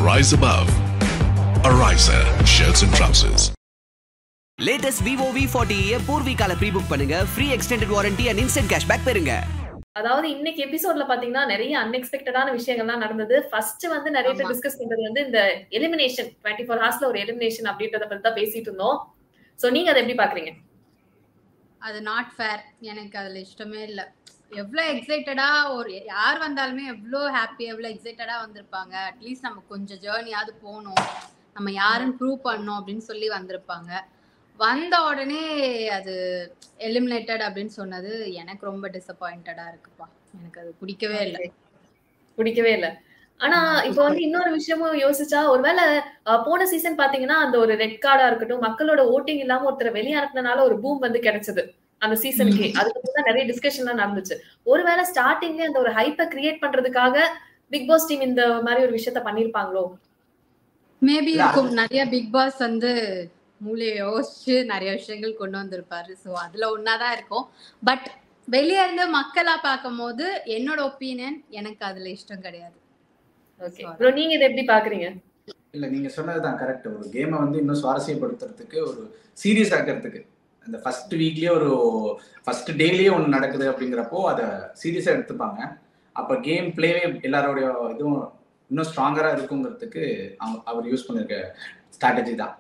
Rise above. Ariza shirts and trousers. Latest Vivo V forty பூர்விகால pre book பண்ணுங்க free extended warranty and instant cashback பெறுங்க அதாவது இன்னைக்கு எபிசோட்ல பாத்தீங்கன்னா நிறைய அன்எக்ஸ்பெக்டடான விஷயங்கள்லாம் நடந்தது ஃபர்ஸ்ட் வந்து நிறைய பேர் ஆமா. டிஸ்கஸ் பண்றது வந்து இந்த எலிமினேஷன் டுவெண்ட்டி ஃபோர் ஹவர்ஸ்ல ஒரு எலிமினேஷன் அப்படின்றத பத்தி தான் பேசிட்டு இருந்தோம் சோ நீங்க அதை எப்படி பாக்குறீங்க அது நாட் ஃபேர் எனக்கு அதுல இஷ்டமே இல்ல எவ்வளோ எக்ஸைட்டடா ஒரு யார் வந்தாலுமே எவ்வளோ ஹாப்பி எவ்வளோ எக்ஸைட்டடா வந்திருப்பாங்க அட்லீஸ்ட் நம்ம கொஞ்சம் ஜேர்னியாவது போகணும் நம்ம யாருன்னு ப்ரூவ் பண்ணோம் அப்படின்னு சொல்லி வந்திருப்பாங்க வந்த உடனே அது எலிமினேட்டட் அப்படின்னு சொன்னது எனக்கு ரொம்ப டிசப்பாயிண்டடா இருக்குப்பா எனக்கு அது பிடிக்கவே இல்லை பிடிக்கவே இல்ல ஆனா இப்போ வந்து இன்னொரு விஷயமும் யோசிச்சா ஒருவேளை அஹ், போன சீசன் பாத்தீங்கன்னா அந்த ஒரு ரெட் கார்டா இருக்கட்டும் மக்களோட ஓட்டிங் இல்லாம ஒருத்தரை வெளியே அனுப்புனனால ஒரு பூம் வந்து கிடைச்சது அந்த சீசனுக்கு அதுக்கு தான் நிறைய டிஸ்கஷன் எல்லாம் நடந்துச்சு ஒருவேளை ஸ்டார்டிங்ல அந்த ஒரு ஹைப்பை கிரியேட் பண்றதுக்காக பிக் பாஸ் டீம் இந்த மாதிரி ஒரு விஷயத்த பண்ணிருப்பாங்களோ மேபி இல்ல, இருக்கும் நிறைய பிக் பாஸ் வந்து மூளையை யோசிச்சு நிறைய விஷயங்கள் கொண்டு வந்திருப்பாரு ஸோ அதுல ஒன்னாதான் இருக்கும் பட் வெளியே இருந்து மக்களா பார்க்கும்போது என்னோட ஒப்பீனியன் எனக்கு அதுல இஷ்டம் கிடையாது ஓகே ப்ரோ நீங்க இதை எப்படி பாக்குறீங்க இல்ல நீங்க சொன்னதுதான் கரெக்ட் ஒரு கேமை வந்து இன்னும் சுவாரஸ்யப்படுத்துறதுக்கு ஒரு சீரியஸ் ஆக்கிறதுக்கு அந்த ஃபர்ஸ்ட் வீக்லயே ஒரு ஃபர்ஸ்ட் டேலயே ஒன்று நடக்குது அப்படிங்கிறப்போ அதை சீரியஸா எடுத்துப்பாங்க அப்ப கேம் பிளேவே எல்லாரோடைய இதுவும் இன்னும் ஸ்ட்ராங்கரா இருக்குங்கிறதுக்கு அவங்க அவர் யூஸ் பண்ணிருக்க ஸ்ட்ராட்டஜி தான்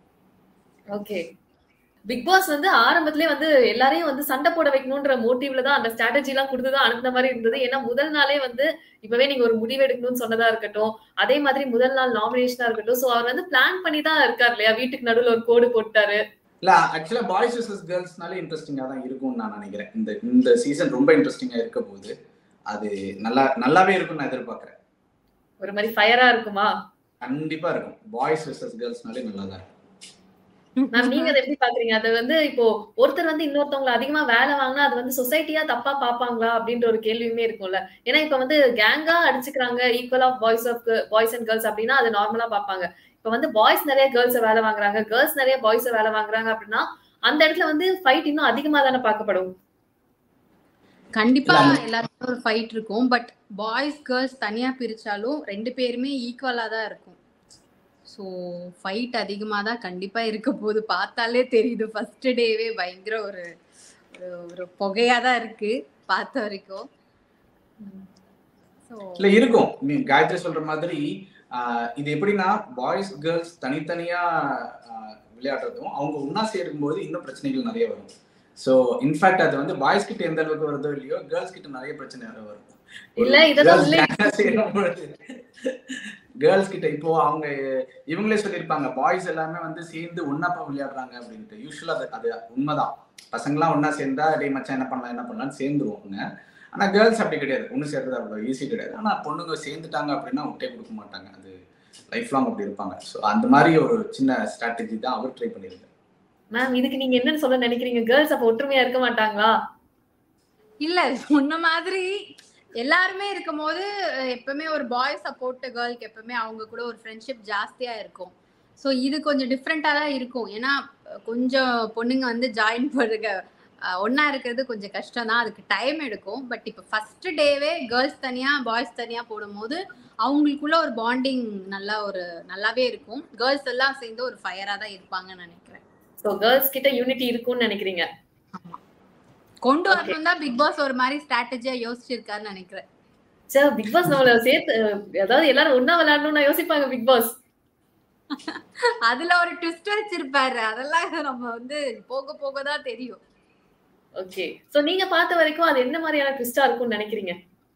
ஓகே பிக் பாஸ் வந்து ஆரம்பத்திலே வந்து எல்லாரையும் வந்து சண்டை போட வைக்கணும்ன்ற மோட்டிவ்ல தான் அந்த ஸ்ட்ராட்டஜி எல்லாம் கொடுத்துதான் அனுப்புன மாதிரி இருந்தது ஏன்னா முதல் நாளே வந்து இப்பவே நீங்க ஒரு முடிவு எடுக்கணும்னு சொன்னதா இருக்கட்டும் அதே மாதிரி முதல் நாள் நாமினேஷனா இருக்கட்டும் சோ அவர் வந்து பிளான் பண்ணி தான் இருக்கார் இல்லையா வீட்டுக்கு நடுவுல ஒரு கோடு போட்டாரு இல்ல ஆக்சுவலா பாய்ஸ் vs கேர்ள்ஸ்னாலே இன்ட்ரெஸ்டிங்கா தான் இருக்கும்னு நான் நினைக்கிறேன் இந்த இந்த சீசன் ரொம்ப இன்ட்ரெஸ்டிங்கா இருக்க போகுது அது நல்லா நல்லாவே இருக்கும்னு நான் எதிர்பார்க்கறேன் ஒரு மாதிரி ஃபயரா இருக்குமா கண்டிப்பா இருக்கும் பாய்ஸ் vs கேர்ள்ஸ்னாலே நல்லா தான் இருக்கும் மேம் நீங்க அதை எப்படி பாக்குறீங்க அது வந்து இப்போ ஒருத்தர் வந்து இன்னொருத்தவங்க அதிகமா வேலை வாங்கினா அது வந்து சொசைட்டியா தப்பா பாப்பாங்களா அப்படின்ற ஒரு கேள்வியுமே இருக்கும்ல ஏன்னா இப்ப வந்து கேங்கா அடிச்சுக்கிறாங்க equal of boys of boys and girls அப்படின்னா அது நார்மலா பாப்பாங்க இப்ப வந்து பாய்ஸ் நிறைய கேர்ள்ஸ் வேலை வாங்குறாங்க கேர்ள்ஸ் நிறைய பாய்ஸ் வேலை வாங்குறாங்க அப்படின்னா அந்த இடத்துல வந்து ஃபைட் இன்னும் அதிகமா தானே பார்க்கப்படும் கண்டிப்பா இல்ல, எல்லாருக்கும் ஒரு ஃபைட் இருக்கும் பட் பாய்ஸ் கேர்ள்ஸ் தனியா பிரிச்சாலும் ரெண்டு பேருமே ஈக்குவலா தான் இருக்கும் ஸோ ஃபைட் அதிகமாக தான் கண்டிப்பா இருக்க போகுது பார்த்தாலே தெரியுது ஃபர்ஸ்ட் டேவே பயங்கர ஒரு ஒரு- ஒரு புகையா தான் இருக்கு பார்த்த வரைக்கும் ஸோ இல்ல இருக்கும் நீ காயத்ரி சொல்ற மாதிரி ஆஹ், இது எப்படின்னா பாய்ஸ் கேர்ள்ஸ் தனித்தனியா ஆஹ், விளையாடுறதும் அவங்க ஒன்னா சேரும்போது இன்னும் பிரச்சனைகள் நிறைய வரும் ஸோ இன்ஃபேக்ட் அது வந்து பாய்ஸ் கிட்ட எந்த அளவுக்கு வருதோ இல்லையோ கேர்ள்ஸ் கிட்ட நிறைய பிரச்சனை வர வரும் இல்ல, இதெல்லாம் உள்ள- கேர்ள்ஸ் கிட்ட இப்போ அவங்க இவங்களே சொல்லியிருப்பாங்க பாய்ஸ் எல்லாமே வந்து சேர்ந்து ஒன்னா போய் விளையாடுறாங்க அப்படின்ட்டு யூஸ்வலா அது அது உண்மைதான் பசங்களாம் ஒண்ணா சேர்ந்தா டே மச்சான் என்ன பண்ணலாம் என்ன பண்ணலாம்னு சேர்ந்துருவாங்க ஆனா கேர்ள்ஸ் அப்படி கிடையாது ஒண்ணு சேர்றது அவ்வளோ ஈஸி கிடையாது ஆனா பொண்ணுங்க சேர்ந்துட்டாங்க அப்படின்னா விட்டே கொடுக்க மாட்டாங்க அது லைஃப் லாங் அப்படி இருப்பாங்க ஸோ அந்த மாதிரி ஒரு சின்ன ஸ்ட்ராட்டஜி தான் அவர் ட்ரை பண்ணியிருக்காரு மேம் இதுக்கு நீங்க என்னன்னு சொல்ல நினைக்கிறீங்க கேர்ள்ஸ் அப்ப ஒற்றுமையா இருக்க மாட்டாங்களா இல்ல முன்ன மாதிரி எல்லாருமே இருக்கும் போது அஹ், எப்பவுமே ஒரு பாய் சப்போர்ட் கேர்ள்க்கு எப்பவுமே அவங்க கூட ஒரு ஃப்ரெண்ட்ஷிப் ஜாஸ்தியா இருக்கும் ஸோ இது கொஞ்சம் டிஃப்ரெண்டா தான் இருக்கும் ஏன்னா அஹ், கொஞ்சம் பொண்ணுங்க வந்து ஜாயின் பண்ணுங்க அஹ், ஒண்ணா இருக்கிறது கொஞ்சம் கஷ்டம் தான் அதுக்கு டைம் எடுக்கும் பட் இப்போ ஃபர்ஸ்ட் டேவே கேர்ள்ஸ் தனியா பாய்ஸ் தனியா போடும்போது அவங்களுக்குள்ள ஒரு பாண்டிங் நல்லா ஒரு நல்லாவே இருக்கும் கேர்ள்ஸ் எல்லாம் சேர்ந்து ஒரு ஃபயரா தான் இருப்பாங்கன்னு நினைக்கிறேன் சோ கேர்ள்ஸ் கிட்ட யூனிட்டி இருக்கும்னு நினைக்கிறீங்க கொண்டு வரணும் தான் பிக் பாஸ் ஒரு மாதிரி ஸ்ட்ராட்டஜியா யோசிச்சிருக்காருன்னு நினைக்கிறேன் சரி பிக் பாஸ் நம்மள சேர்த்து அதாவது எல்லாரும் ஒன்னா விளையாடணும்னு யோசிப்பாங்க பிக் பாஸ் அதுல ஒரு ட்விஸ்ட் வச்சிருப்பாரு அதெல்லாம் நம்ம வந்து போக போக தான் தெரியும் ஓகே சோ நீங்க பார்த்த வரைக்கும் அது என்ன மாதிரியான ட்விஸ்டா இருக்கும்னு நினைக்கிறீங்க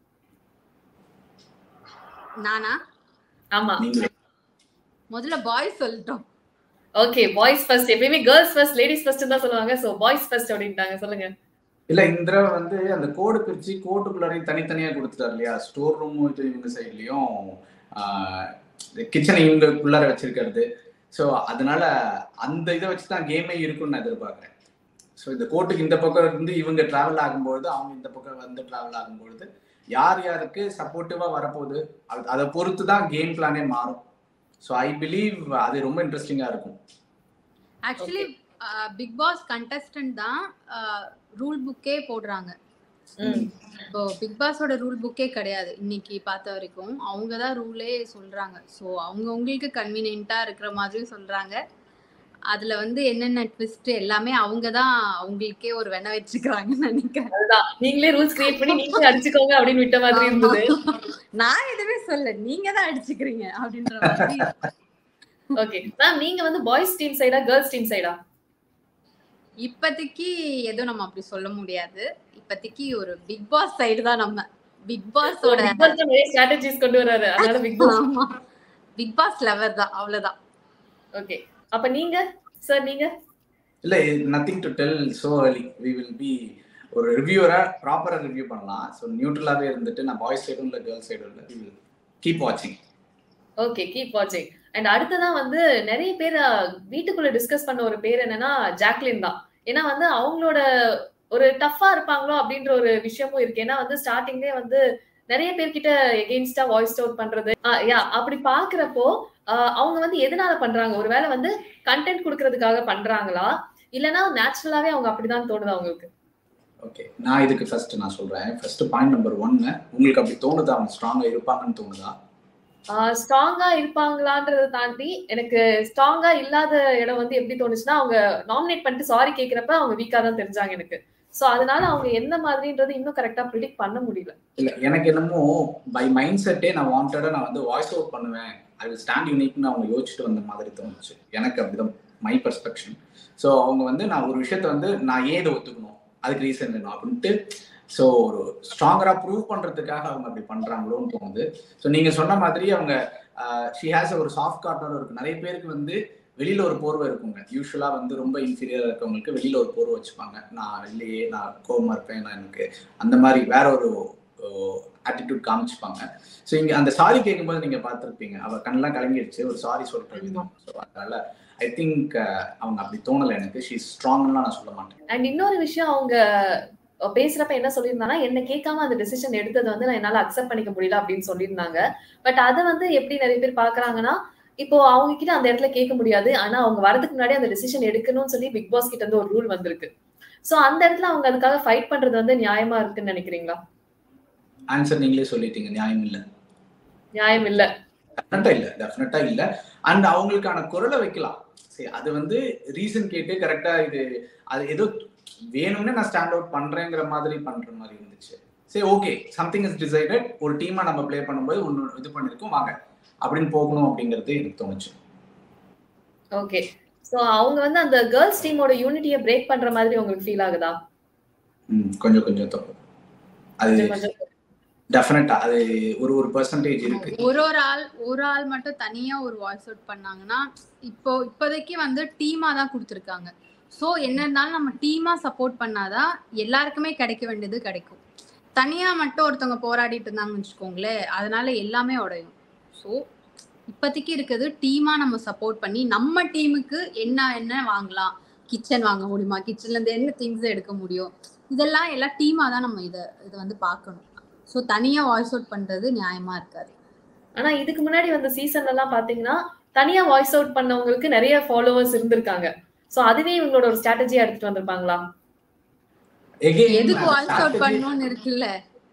நானா ஆமா நீங்க முதல்ல பாய்ஸ் சொல்லிட்டோம் ஓகே பாய்ஸ் ஃபர்ஸ்ட் எப்பயுமே கேர்ள்ஸ் ஃபர்ஸ்ட் லேடிஸ் ஃபர்ஸ்ட் தான் சொல்லுவாங்க சோ பாய்ஸ் ஃபர்ஸ்ட் அப்படின்ட்டாங்க சொல்லுங்க இல்ல இந்த தடவை வந்து அந்த கோடு பிரிச்சு கோட்டுக்குள்ளாரையும் தனித்தனியா கொடுத்துட்டாரு இல்லையா ஸ்டோர் ரூமும் இது இவங்க சைட்லயும் கிச்சனை இவங்களுக்குள்ளார வச்சிருக்கிறது ஸோ அதனால அந்த இதை வச்சு தான் கேமே இருக்கும்னு நான் எதிர்பார்க்குறேன் ஸோ இந்த கோட்டுக்கு இந்த பக்கம் இருந்து இவங்க டிராவல் ஆகும்பொழுது அவங்க இந்த பக்கம் வந்து டிராவல் ஆகும்பொழுது யார் யாருக்கு சப்போர்ட்டிவா வரப்போகுது அது- அதை பொறுத்து தான் கேம் பிளானே மாறும் ஸோ ஐ பிலீவ் அது ரொம்ப இன்ட்ரெஸ்டிங்கா இருக்கும் ஆக்சுவலி பிக் பாஸ் கண்டஸ்டன்ட் தான் ரூல் புக்கே போடுறாங்க ம். இப்போ பிக் பாஸோட ரூல் புக்கே கிடையாது இன்னைக்கு பார்த்த வரைக்கும் அவங்க தான் ரூலே சொல்றாங்க ஸோ அவங்க உங்களுக்கு கன்வீனியன்ட்டா இருக்கிற மாதிரியும் சொல்றாங்க அதுல வந்து என்னென்ன ட்விஸ்ட் எல்லாமே அவங்க தான் அவங்களுக்கே ஒரு வென வச்சுக்கிறாங்கன்னு நினைக்கிறேன் அதுதான் நீங்களே ரூல்ஸ் கிரியேட் பண்ணி நீங்களே அடிச்சுக்கோங்க அப்படின்னு விட்ட மாதிரி இருந்தது நான் எதுவுமே சொல்ல நீங்க தான் அடிச்சுக்கிறீங்க அப்படின்ற மாதிரி ஓகே மேம் நீங்க வந்து பாய்ஸ் டீம் சைடா கேர்ள்ஸ் டீம் சைடா இப்போதைக்கு எதுவும் நம்ம அப்படி சொல்ல முடியாது இப்போதைக்கு ஒரு பிக் பாஸ் சைடு தான் நம்ம பிக் பாஸோட பிக் பாஸ் நிறைய ஸ்ட்ராட்டஜிஸ் கொண்டு வராரு அதனால பிக் பாஸ் ஆமா பிக் பாஸ் லெவல் தான் அவ்வளவுதான் ஓகே அப்ப நீங்க சார் நீங்க இல்ல nothing to tell so early we will be ஒரு ரிவ்யூவரா ப்ராப்பரா ரிவ்யூ பண்ணலாம் ஸோ நியூட்ரலாவே இருந்துட்டு நான் பாய்ஸ் சைடும் இல்லை கேர்ள்ஸ் சைடும் இல்லை கீப் வாட்சிங் ஓகே கீப் வாட்சிங் அண்ட் அடுத்ததான் வந்து நிறைய பேர் அஹ், வீட்டுக்குள்ள டிஸ்கஸ் பண்ண ஒரு பேர் என்னன்னா ஜாக்லின் தான் ஏன்னா வந்து அவங்களோட ஒரு டஃப்பா இருப்பாங்களோ அப்படின்ற ஒரு விஷயமும் இருக்கு ஏன்னா வந்து ஸ்டார்டிங்லேயே வந்து நிறைய பேர்கிட்ட எகெயின்ஸ்டா வாய்ஸ் அவுட் பண்றது யா அப்படி பாக்குறப்போ ஆஹ், அவங்க வந்து எதனால பண்றாங்க ஒருவேளை வந்து கண்டென்ட் கொடுக்கறதுக்காக பண்றாங்களா இல்லனா நேச்சுரலாவே அவங்க அப்படிதான் தோணுது அவங்களுக்கு ஓகே நான் இதுக்கு ஃபர்ஸ்ட் நான் சொல்றேன் ஃபர்ஸ்ட் பாயிண்ட் நம்பர் ஒன்னு உங்களுக்கு அப்படி தோணுதா அவங்க ஸ்ட்ராங்கா இருப்பாங்கன்னு தோணுதா ஸ்ட்ராங்கா இருப்பாங்களான்றத தாண்டி எனக்கு ஸ்ட்ராங்கா இல்லாத இடம் வந்து எப்படி தோணுச்சுன்னா அவங்க நாமினேட் பண்ணிட்டு சாரி கேக்குறப்ப அவங்க வீக்கா தான் தெரிஞ்சாங்க எனக்கு சோ அதனால அவங்க எந்த மாதிரின்றது இன்னும் கரெக்டா ப்ரிடிக்ட் பண்ண முடியல இல்ல எனக்கு என்னமோ பை மைண்ட் செட்டே நான் வாண்டடா நான் வந்து வாய்ஸ் அவுட் பண்ணுவேன் ஐ வில் ஸ்டாண்ட் யூனிக்னு அவங்க யோசிச்சுட்டு வந்த மாதிரி தோணுச்சு எனக்கு அப்படிதான் மை பர்ஸ்பெக்ஷன் ஸோ அவங்க வந்து நான் ஒரு விஷயத்த வந்து நான் ஏன் இதை ஒத்துக்கணும் அதுக்கு ரீசன் வேணும் அப்படின்ட்டு ஸோ ஒரு ஸ்ட்ராங்கரா ப்ரூவ் பண்றதுக்காக அவங்க அப்படி பண்றாங்களோன்னு தோணுது ஸோ நீங்க சொன்ன மாதிரி அவங்க ஷி ஹேஸ் ஒரு சாஃப்ட் கார்னர் இருக்கு நிறைய பேருக்கு வந்து வெளியில ஒரு போர்வை இருக்குங்க யூஸ்வலா வந்து ரொம்ப இன்ஃபீரியர் இருக்கவங்களுக்கு வெளியில ஒரு போர்வை வச்சுப்பாங்க நான் இல்லையே நான் கோவமா இருப்பேன் நான் எனக்கு அந்த மாதிரி வேற ஒரு ஆட்டிடியூட் காமிச்சுப்பாங்க ஸோ இங்க அந்த சாரி கேட்கும்போது நீங்க பார்த்துருப்பீங்க அவ கண்ணெல்லாம் கலங்கிடுச்சு ஒரு சாரி சொல்ற விதம் ஸோ அதனால ஐ திங்க் அவங்க அப்படி தோணலை எனக்கு ஷீ ஸ்ட்ராங்லாம் நான் சொல்ல மாட்டேன் அண்ட் இன்னொரு விஷயம் அவங்க பேசுறப்ப என்ன சொல்லியிருந்தாங்கன்னா என்ன கேட்காம அந்த டெசிஷன் எடுத்தது வந்து நான் என்னால அக்செப்ட் பண்ணிக்க முடியல அப்படின்னு சொல்லியிருந்தாங்க பட் அதை வந்து எப்படி நிறைய பேர் பாக்குறாங்கன்னா இப்போ அவங்க கிட்ட அந்த இடத்துல கேட்க முடியாது ஆனா அவங்க வரதுக்கு முன்னாடி அந்த டெசிஷன் எடுக்கணும்னு சொல்லி பிக் பாஸ் கிட்ட இருந்து ஒரு ரூல் வந்திருக்கு சோ அந்த இடத்துல அவங்க அதுக்காக ஃபைட் பண்றது வந்து நியாயமா இருக்குன்னு நினைக்கிறீங்களா ஆன்சர் நீங்களே சொல்லிட்டீங்க நியாயம் இல்லை நியாயம் இல்ல டெஃபினட்டா இல்ல டெஃபினட்டா இல்ல அண்ட் அவங்களுக்கான குரலை வைக்கலாம் சரி அது வந்து ரீசன் கேட்டு கரெக்டா இது அது ஏதோ வேணும்னே நான் ஸ்டாண்ட் அவுட் பண்றேங்கிற மாதிரி பண்ற மாதிரி இருந்துச்சு சரி ஓகே சம்திங் இஸ் டிசைடட் ஒரு டீமா நம்ம ப்ளே பண்ணும்போது ஒன்று இது பண்ணிருக்கோம் வாங்க அப்படின்னு போகணும் அப்படிங்கிறது எனக்கு தோணுச்சு ஓகே சோ அவங்க வந்து அந்த கேர்ள்ஸ் டீமோட யூனிட்டியை பிரேக் பண்ற மாதிரி உங்களுக்கு ஃபீல் ஆகுதா ம், கொஞ்சம் கொஞ்சம் தப்பு அது கொஞ்சம் கொஞ்சம் டெஃபினட்டா அது ஒரு ஒரு பர்சன்டேஜ் இருக்கு ஒரு ஒரு ஆள் ஒரு ஆள் மட்டும் தனியா ஒரு வாய்ஸ் அவுட் பண்ணாங்கன்னா இப்போ இப்போதைக்கு வந்து டீமா தான் கொடுத்துருக்காங்க ஸோ என்ன இருந்தாலும் நம்ம டீமா சப்போர்ட் பண்ணாதான் எல்லாருக்குமே கிடைக்க வேண்டியது கிடைக்கும் தனியா மட்டும் ஒருத்தவங்க போராடிட்டு இருந்தாங்கன்னு வச்சுக்கோங்களேன் அதனால எல்லாமே உடையும் ஸோ இப்போதைக்கு இருக்கிறது டீமா நம்ம சப்போர்ட் பண்ணி நம்ம டீமுக்கு என்ன என்ன வாங்கலாம் கிச்சன் வாங்க முடியுமா கிச்சன்ல இருந்து என்ன திங்ஸ் எடுக்க முடியும் இதெல்லாம் எல்லாம் டீமா தான் நம்ம இதை இதை வந்து பார்க்கணும் ஸோ தனியா வாய்ஸ் அவுட் பண்றது நியாயமா இருக்காது ஆனா இதுக்கு முன்னாடி வந்த சீசன்ல எல்லாம் பாத்தீங்கன்னா தனியா வாய்ஸ் அவுட் பண்ணவங்களுக்கு நிறைய ஃபாலோவர்ஸ் இருந்திருக்காங்க சோ அதுவே இவங்களோட ஒரு ஸ்ட்ராட்டஜியா எடுத்துட்டு வந்திருப்பாங்களா Again, எதுக்கு அந்த வாய்ஸ் அவுட் strategy- பண்ணணும்னு இருக்குல்ல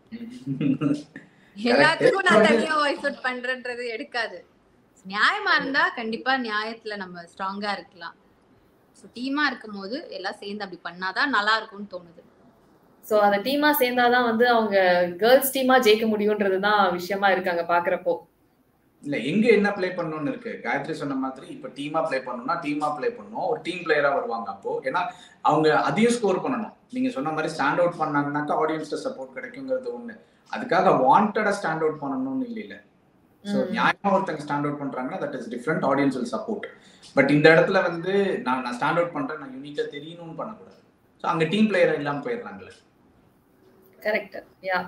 எல்லாத்துக்கும் நான் தனியா வாய்ஸ் அவுட் பண்றேன்றது எடுக்காது நியாயமா இருந்தா கண்டிப்பா நியாயத்துல நம்ம ஸ்ட்ராங்கா இருக்கலாம் ஸோ டீமா இருக்கும் போது எல்லாம் சேர்ந்து அப்படி பண்ணாதான் நல்லா இருக்கும்னு தோணுது சோ அந்த டீமா சேர்ந்தாதான் வந்து அவங்க கேர்ள்ஸ் டீமா ஜெயிக்க முடியும்ன்றதுதான் விஷயமா இருக்காங்க பாக்குறப்போ இல்ல எங்க என்ன ப்ளே பண்ணணும்னு இருக்கு காயத்ரி சொன்ன மாதிரி இப்ப டீமா ப்ளே பண்ணணும்னா டீமா ப்ளே பண்ணணும் ஒரு டீம் பிளேயரா வருவாங்க அப்போ ஏன்னா அவங்க அதையும் ஸ்கோர் பண்ணணும் நீங்க சொன்ன மாதிரி ஸ்டாண்ட் அவுட் பண்ணாங்கன்னாக்கா ஆடியன்ஸ்ட சப்போர்ட் கிடைக்குங்கிறது ஒண்ணு அதுக்காக வாண்டடா ஸ்டாண்ட் அவுட் பண்ணணும்னு இல்ல இல்ல ஸோ ம். நியாயமா ஒருத்தங்க ஸ்டாண்ட் அவுட் பண்றாங்கன்னா that is different audience will support but இந்த இடத்துல வந்து நான் நான் ஸ்டாண்ட் அவுட் பண்றேன் நான் யூனிக்கா தெரியணும்னு பண்ணக்கூடாது ஸோ அங்க டீம் பிளேயரா இல்லாம போயிடுறாங்களே கரெக்ட் யா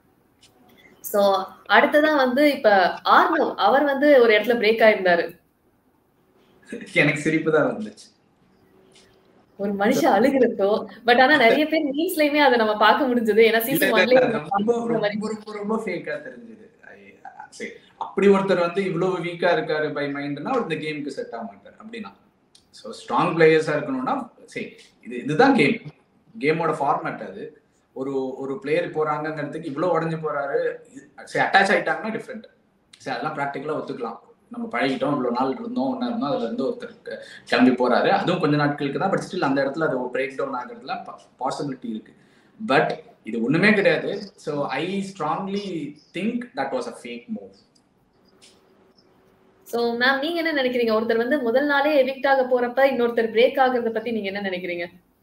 சோ அடுத்ததா வந்து இப்ப ஆர்னவ் அவர் வந்து ஒரு இடத்துல பிரேக் ஆயிருந்தாரு எனக்கு சிரிப்பு தான் வந்துச்சு ஒரு மனுஷன் அழுகிறப்போ பட் ஆனா நிறைய பேர் மீன்ஸ்லயுமே அதை நம்ம பார்க்க முடிஞ்சது ஏன்னா இல்ல, சீசன் இல்ல, ஒன்லயே இல்ல, ரொம்ப ரொம்ப ரொம்ப ரொம்ப ஃபேக்கா தெரிஞ்சது ஐ- சரி அப்படி ஒருத்தர் வந்து இவ்வளவு வீக்கா இருக்காரு பை மைண்ட்னா அவர் இந்த கேமுக்கு செட் ஆக மாட்டார் அப்படின்னா ஸோ ஸ்ட்ராங் பிளேயர்ஸா இருக்கணும்னா சரி இது இதுதான் கேம் கேமோட ஃபார்மேட் அது ஒரு ஒரு பிளேயர் போறாங்கங்கிறதுக்கு இவ்வளவு உடஞ்சு போறாரு சரி அட்டாச் ஆயிட்டாங்கன்னா டிஃப்ரெண்ட் சரி அதெல்லாம் ப்ராக்டிக்கலா ஒத்துக்கலாம் நம்ம பழகிட்டோம் இவ்வளவு நாள் இருந்தோம் ஒன்னா இருந்தோம் அதுல இருந்து ஒருத்தர் க- கிளம்பி போறாரு அதுவும் கொஞ்ச நாட்களுக்கு தான் பட் ஸ்டில் அந்த இடத்துல அது பிரேக் டவுன் ஆகுறதுல பாசிபிலிட்டி இருக்கு பட் இது ஒண்ணுமே கிடையாது so I strongly think that was a fake move so ma'am நீங்க என்ன நினைக்கிறீங்க ஒருத்தர் வந்து முதல் நாளே எவிக்ட் ஆக போறப்ப இன்னொருத்தர் பிரேக் ஆகுறத பத்தி நீங்க என்ன நினைக்கிறீங்க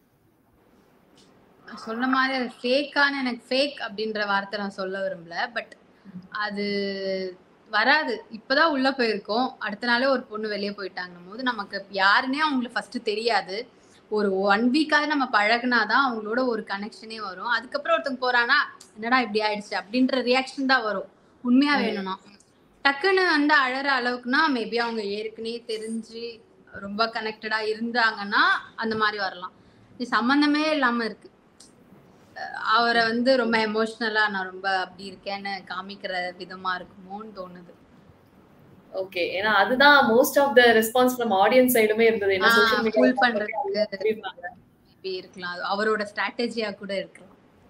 சொன்ன மாதிரி அது ஃபேக்கான எனக்கு ஃபேக் அப்படின்ற வார்த்தை நான் சொல்ல விரும்பல பட் அது வராது இப்பதான் உள்ள போயிருக்கோம் அடுத்த நாளே ஒரு பொண்ணு வெளியே போயிட்டாங்கன்னும் போது நமக்கு யாருன்னே அவங்களுக்கு ஃபர்ஸ்ட் தெரியாது ஒரு ஒன் வீக்காவது நம்ம பழகுனாதான் அவங்களோட ஒரு கனெக்ஷனே வரும் அதுக்கப்புறம் ஒருத்தங்க போறானா என்னடா இப்படி ஆயிடுச்சு அப்படின்ற ரியாக்ஷன் தான் வரும் உண்மையா வேணும்னா டக்குன்னு வந்து அழற அளவுக்குனா மேபி அவங்க ஏற்கனவே தெரிஞ்சு ரொம்ப கனெக்டடா இருந்தாங்கன்னா அந்த மாதிரி வரலாம் இது சம்மந்தமே இல்லாம இருக்கு அஹ் அவரை வந்து ரொம்ப எமோஷ்னலா நான் ரொம்ப அப்படி இருக்கேன்னு காமிக்கிற விதமா இருக்குமோன்னு தோணுது ஓகே ஏன்னா அதுதான் most of the response from audience சைடுமே இருந்தது என்ன ஆ, சோஷியல் pull மீடியா பண்றதுக்கு சொல்லியிருந்தாங்க மேபி இருக்கலாம் அது அவரோட ஸ்ட்ராட்டஜியா கூட இருக்கலாம்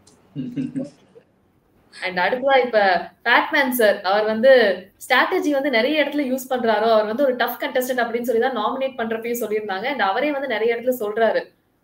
அண்ட் அடுத்ததா இப்ப பேட்மேன் சார் அவர் வந்து ஸ்ட்ராட்டஜி வந்து நிறைய இடத்துல யூஸ் பண்றாரோ அவர் வந்து ஒரு டஃப் கண்டஸ்டன்ட் அப்படின்னு சொல்லி தான் நாமினேட் பண்றப்பையும் சொல்லியிருந்தாங்க அண்ட் அவரே வந்து நிறைய இடத்துல சொல்றாரு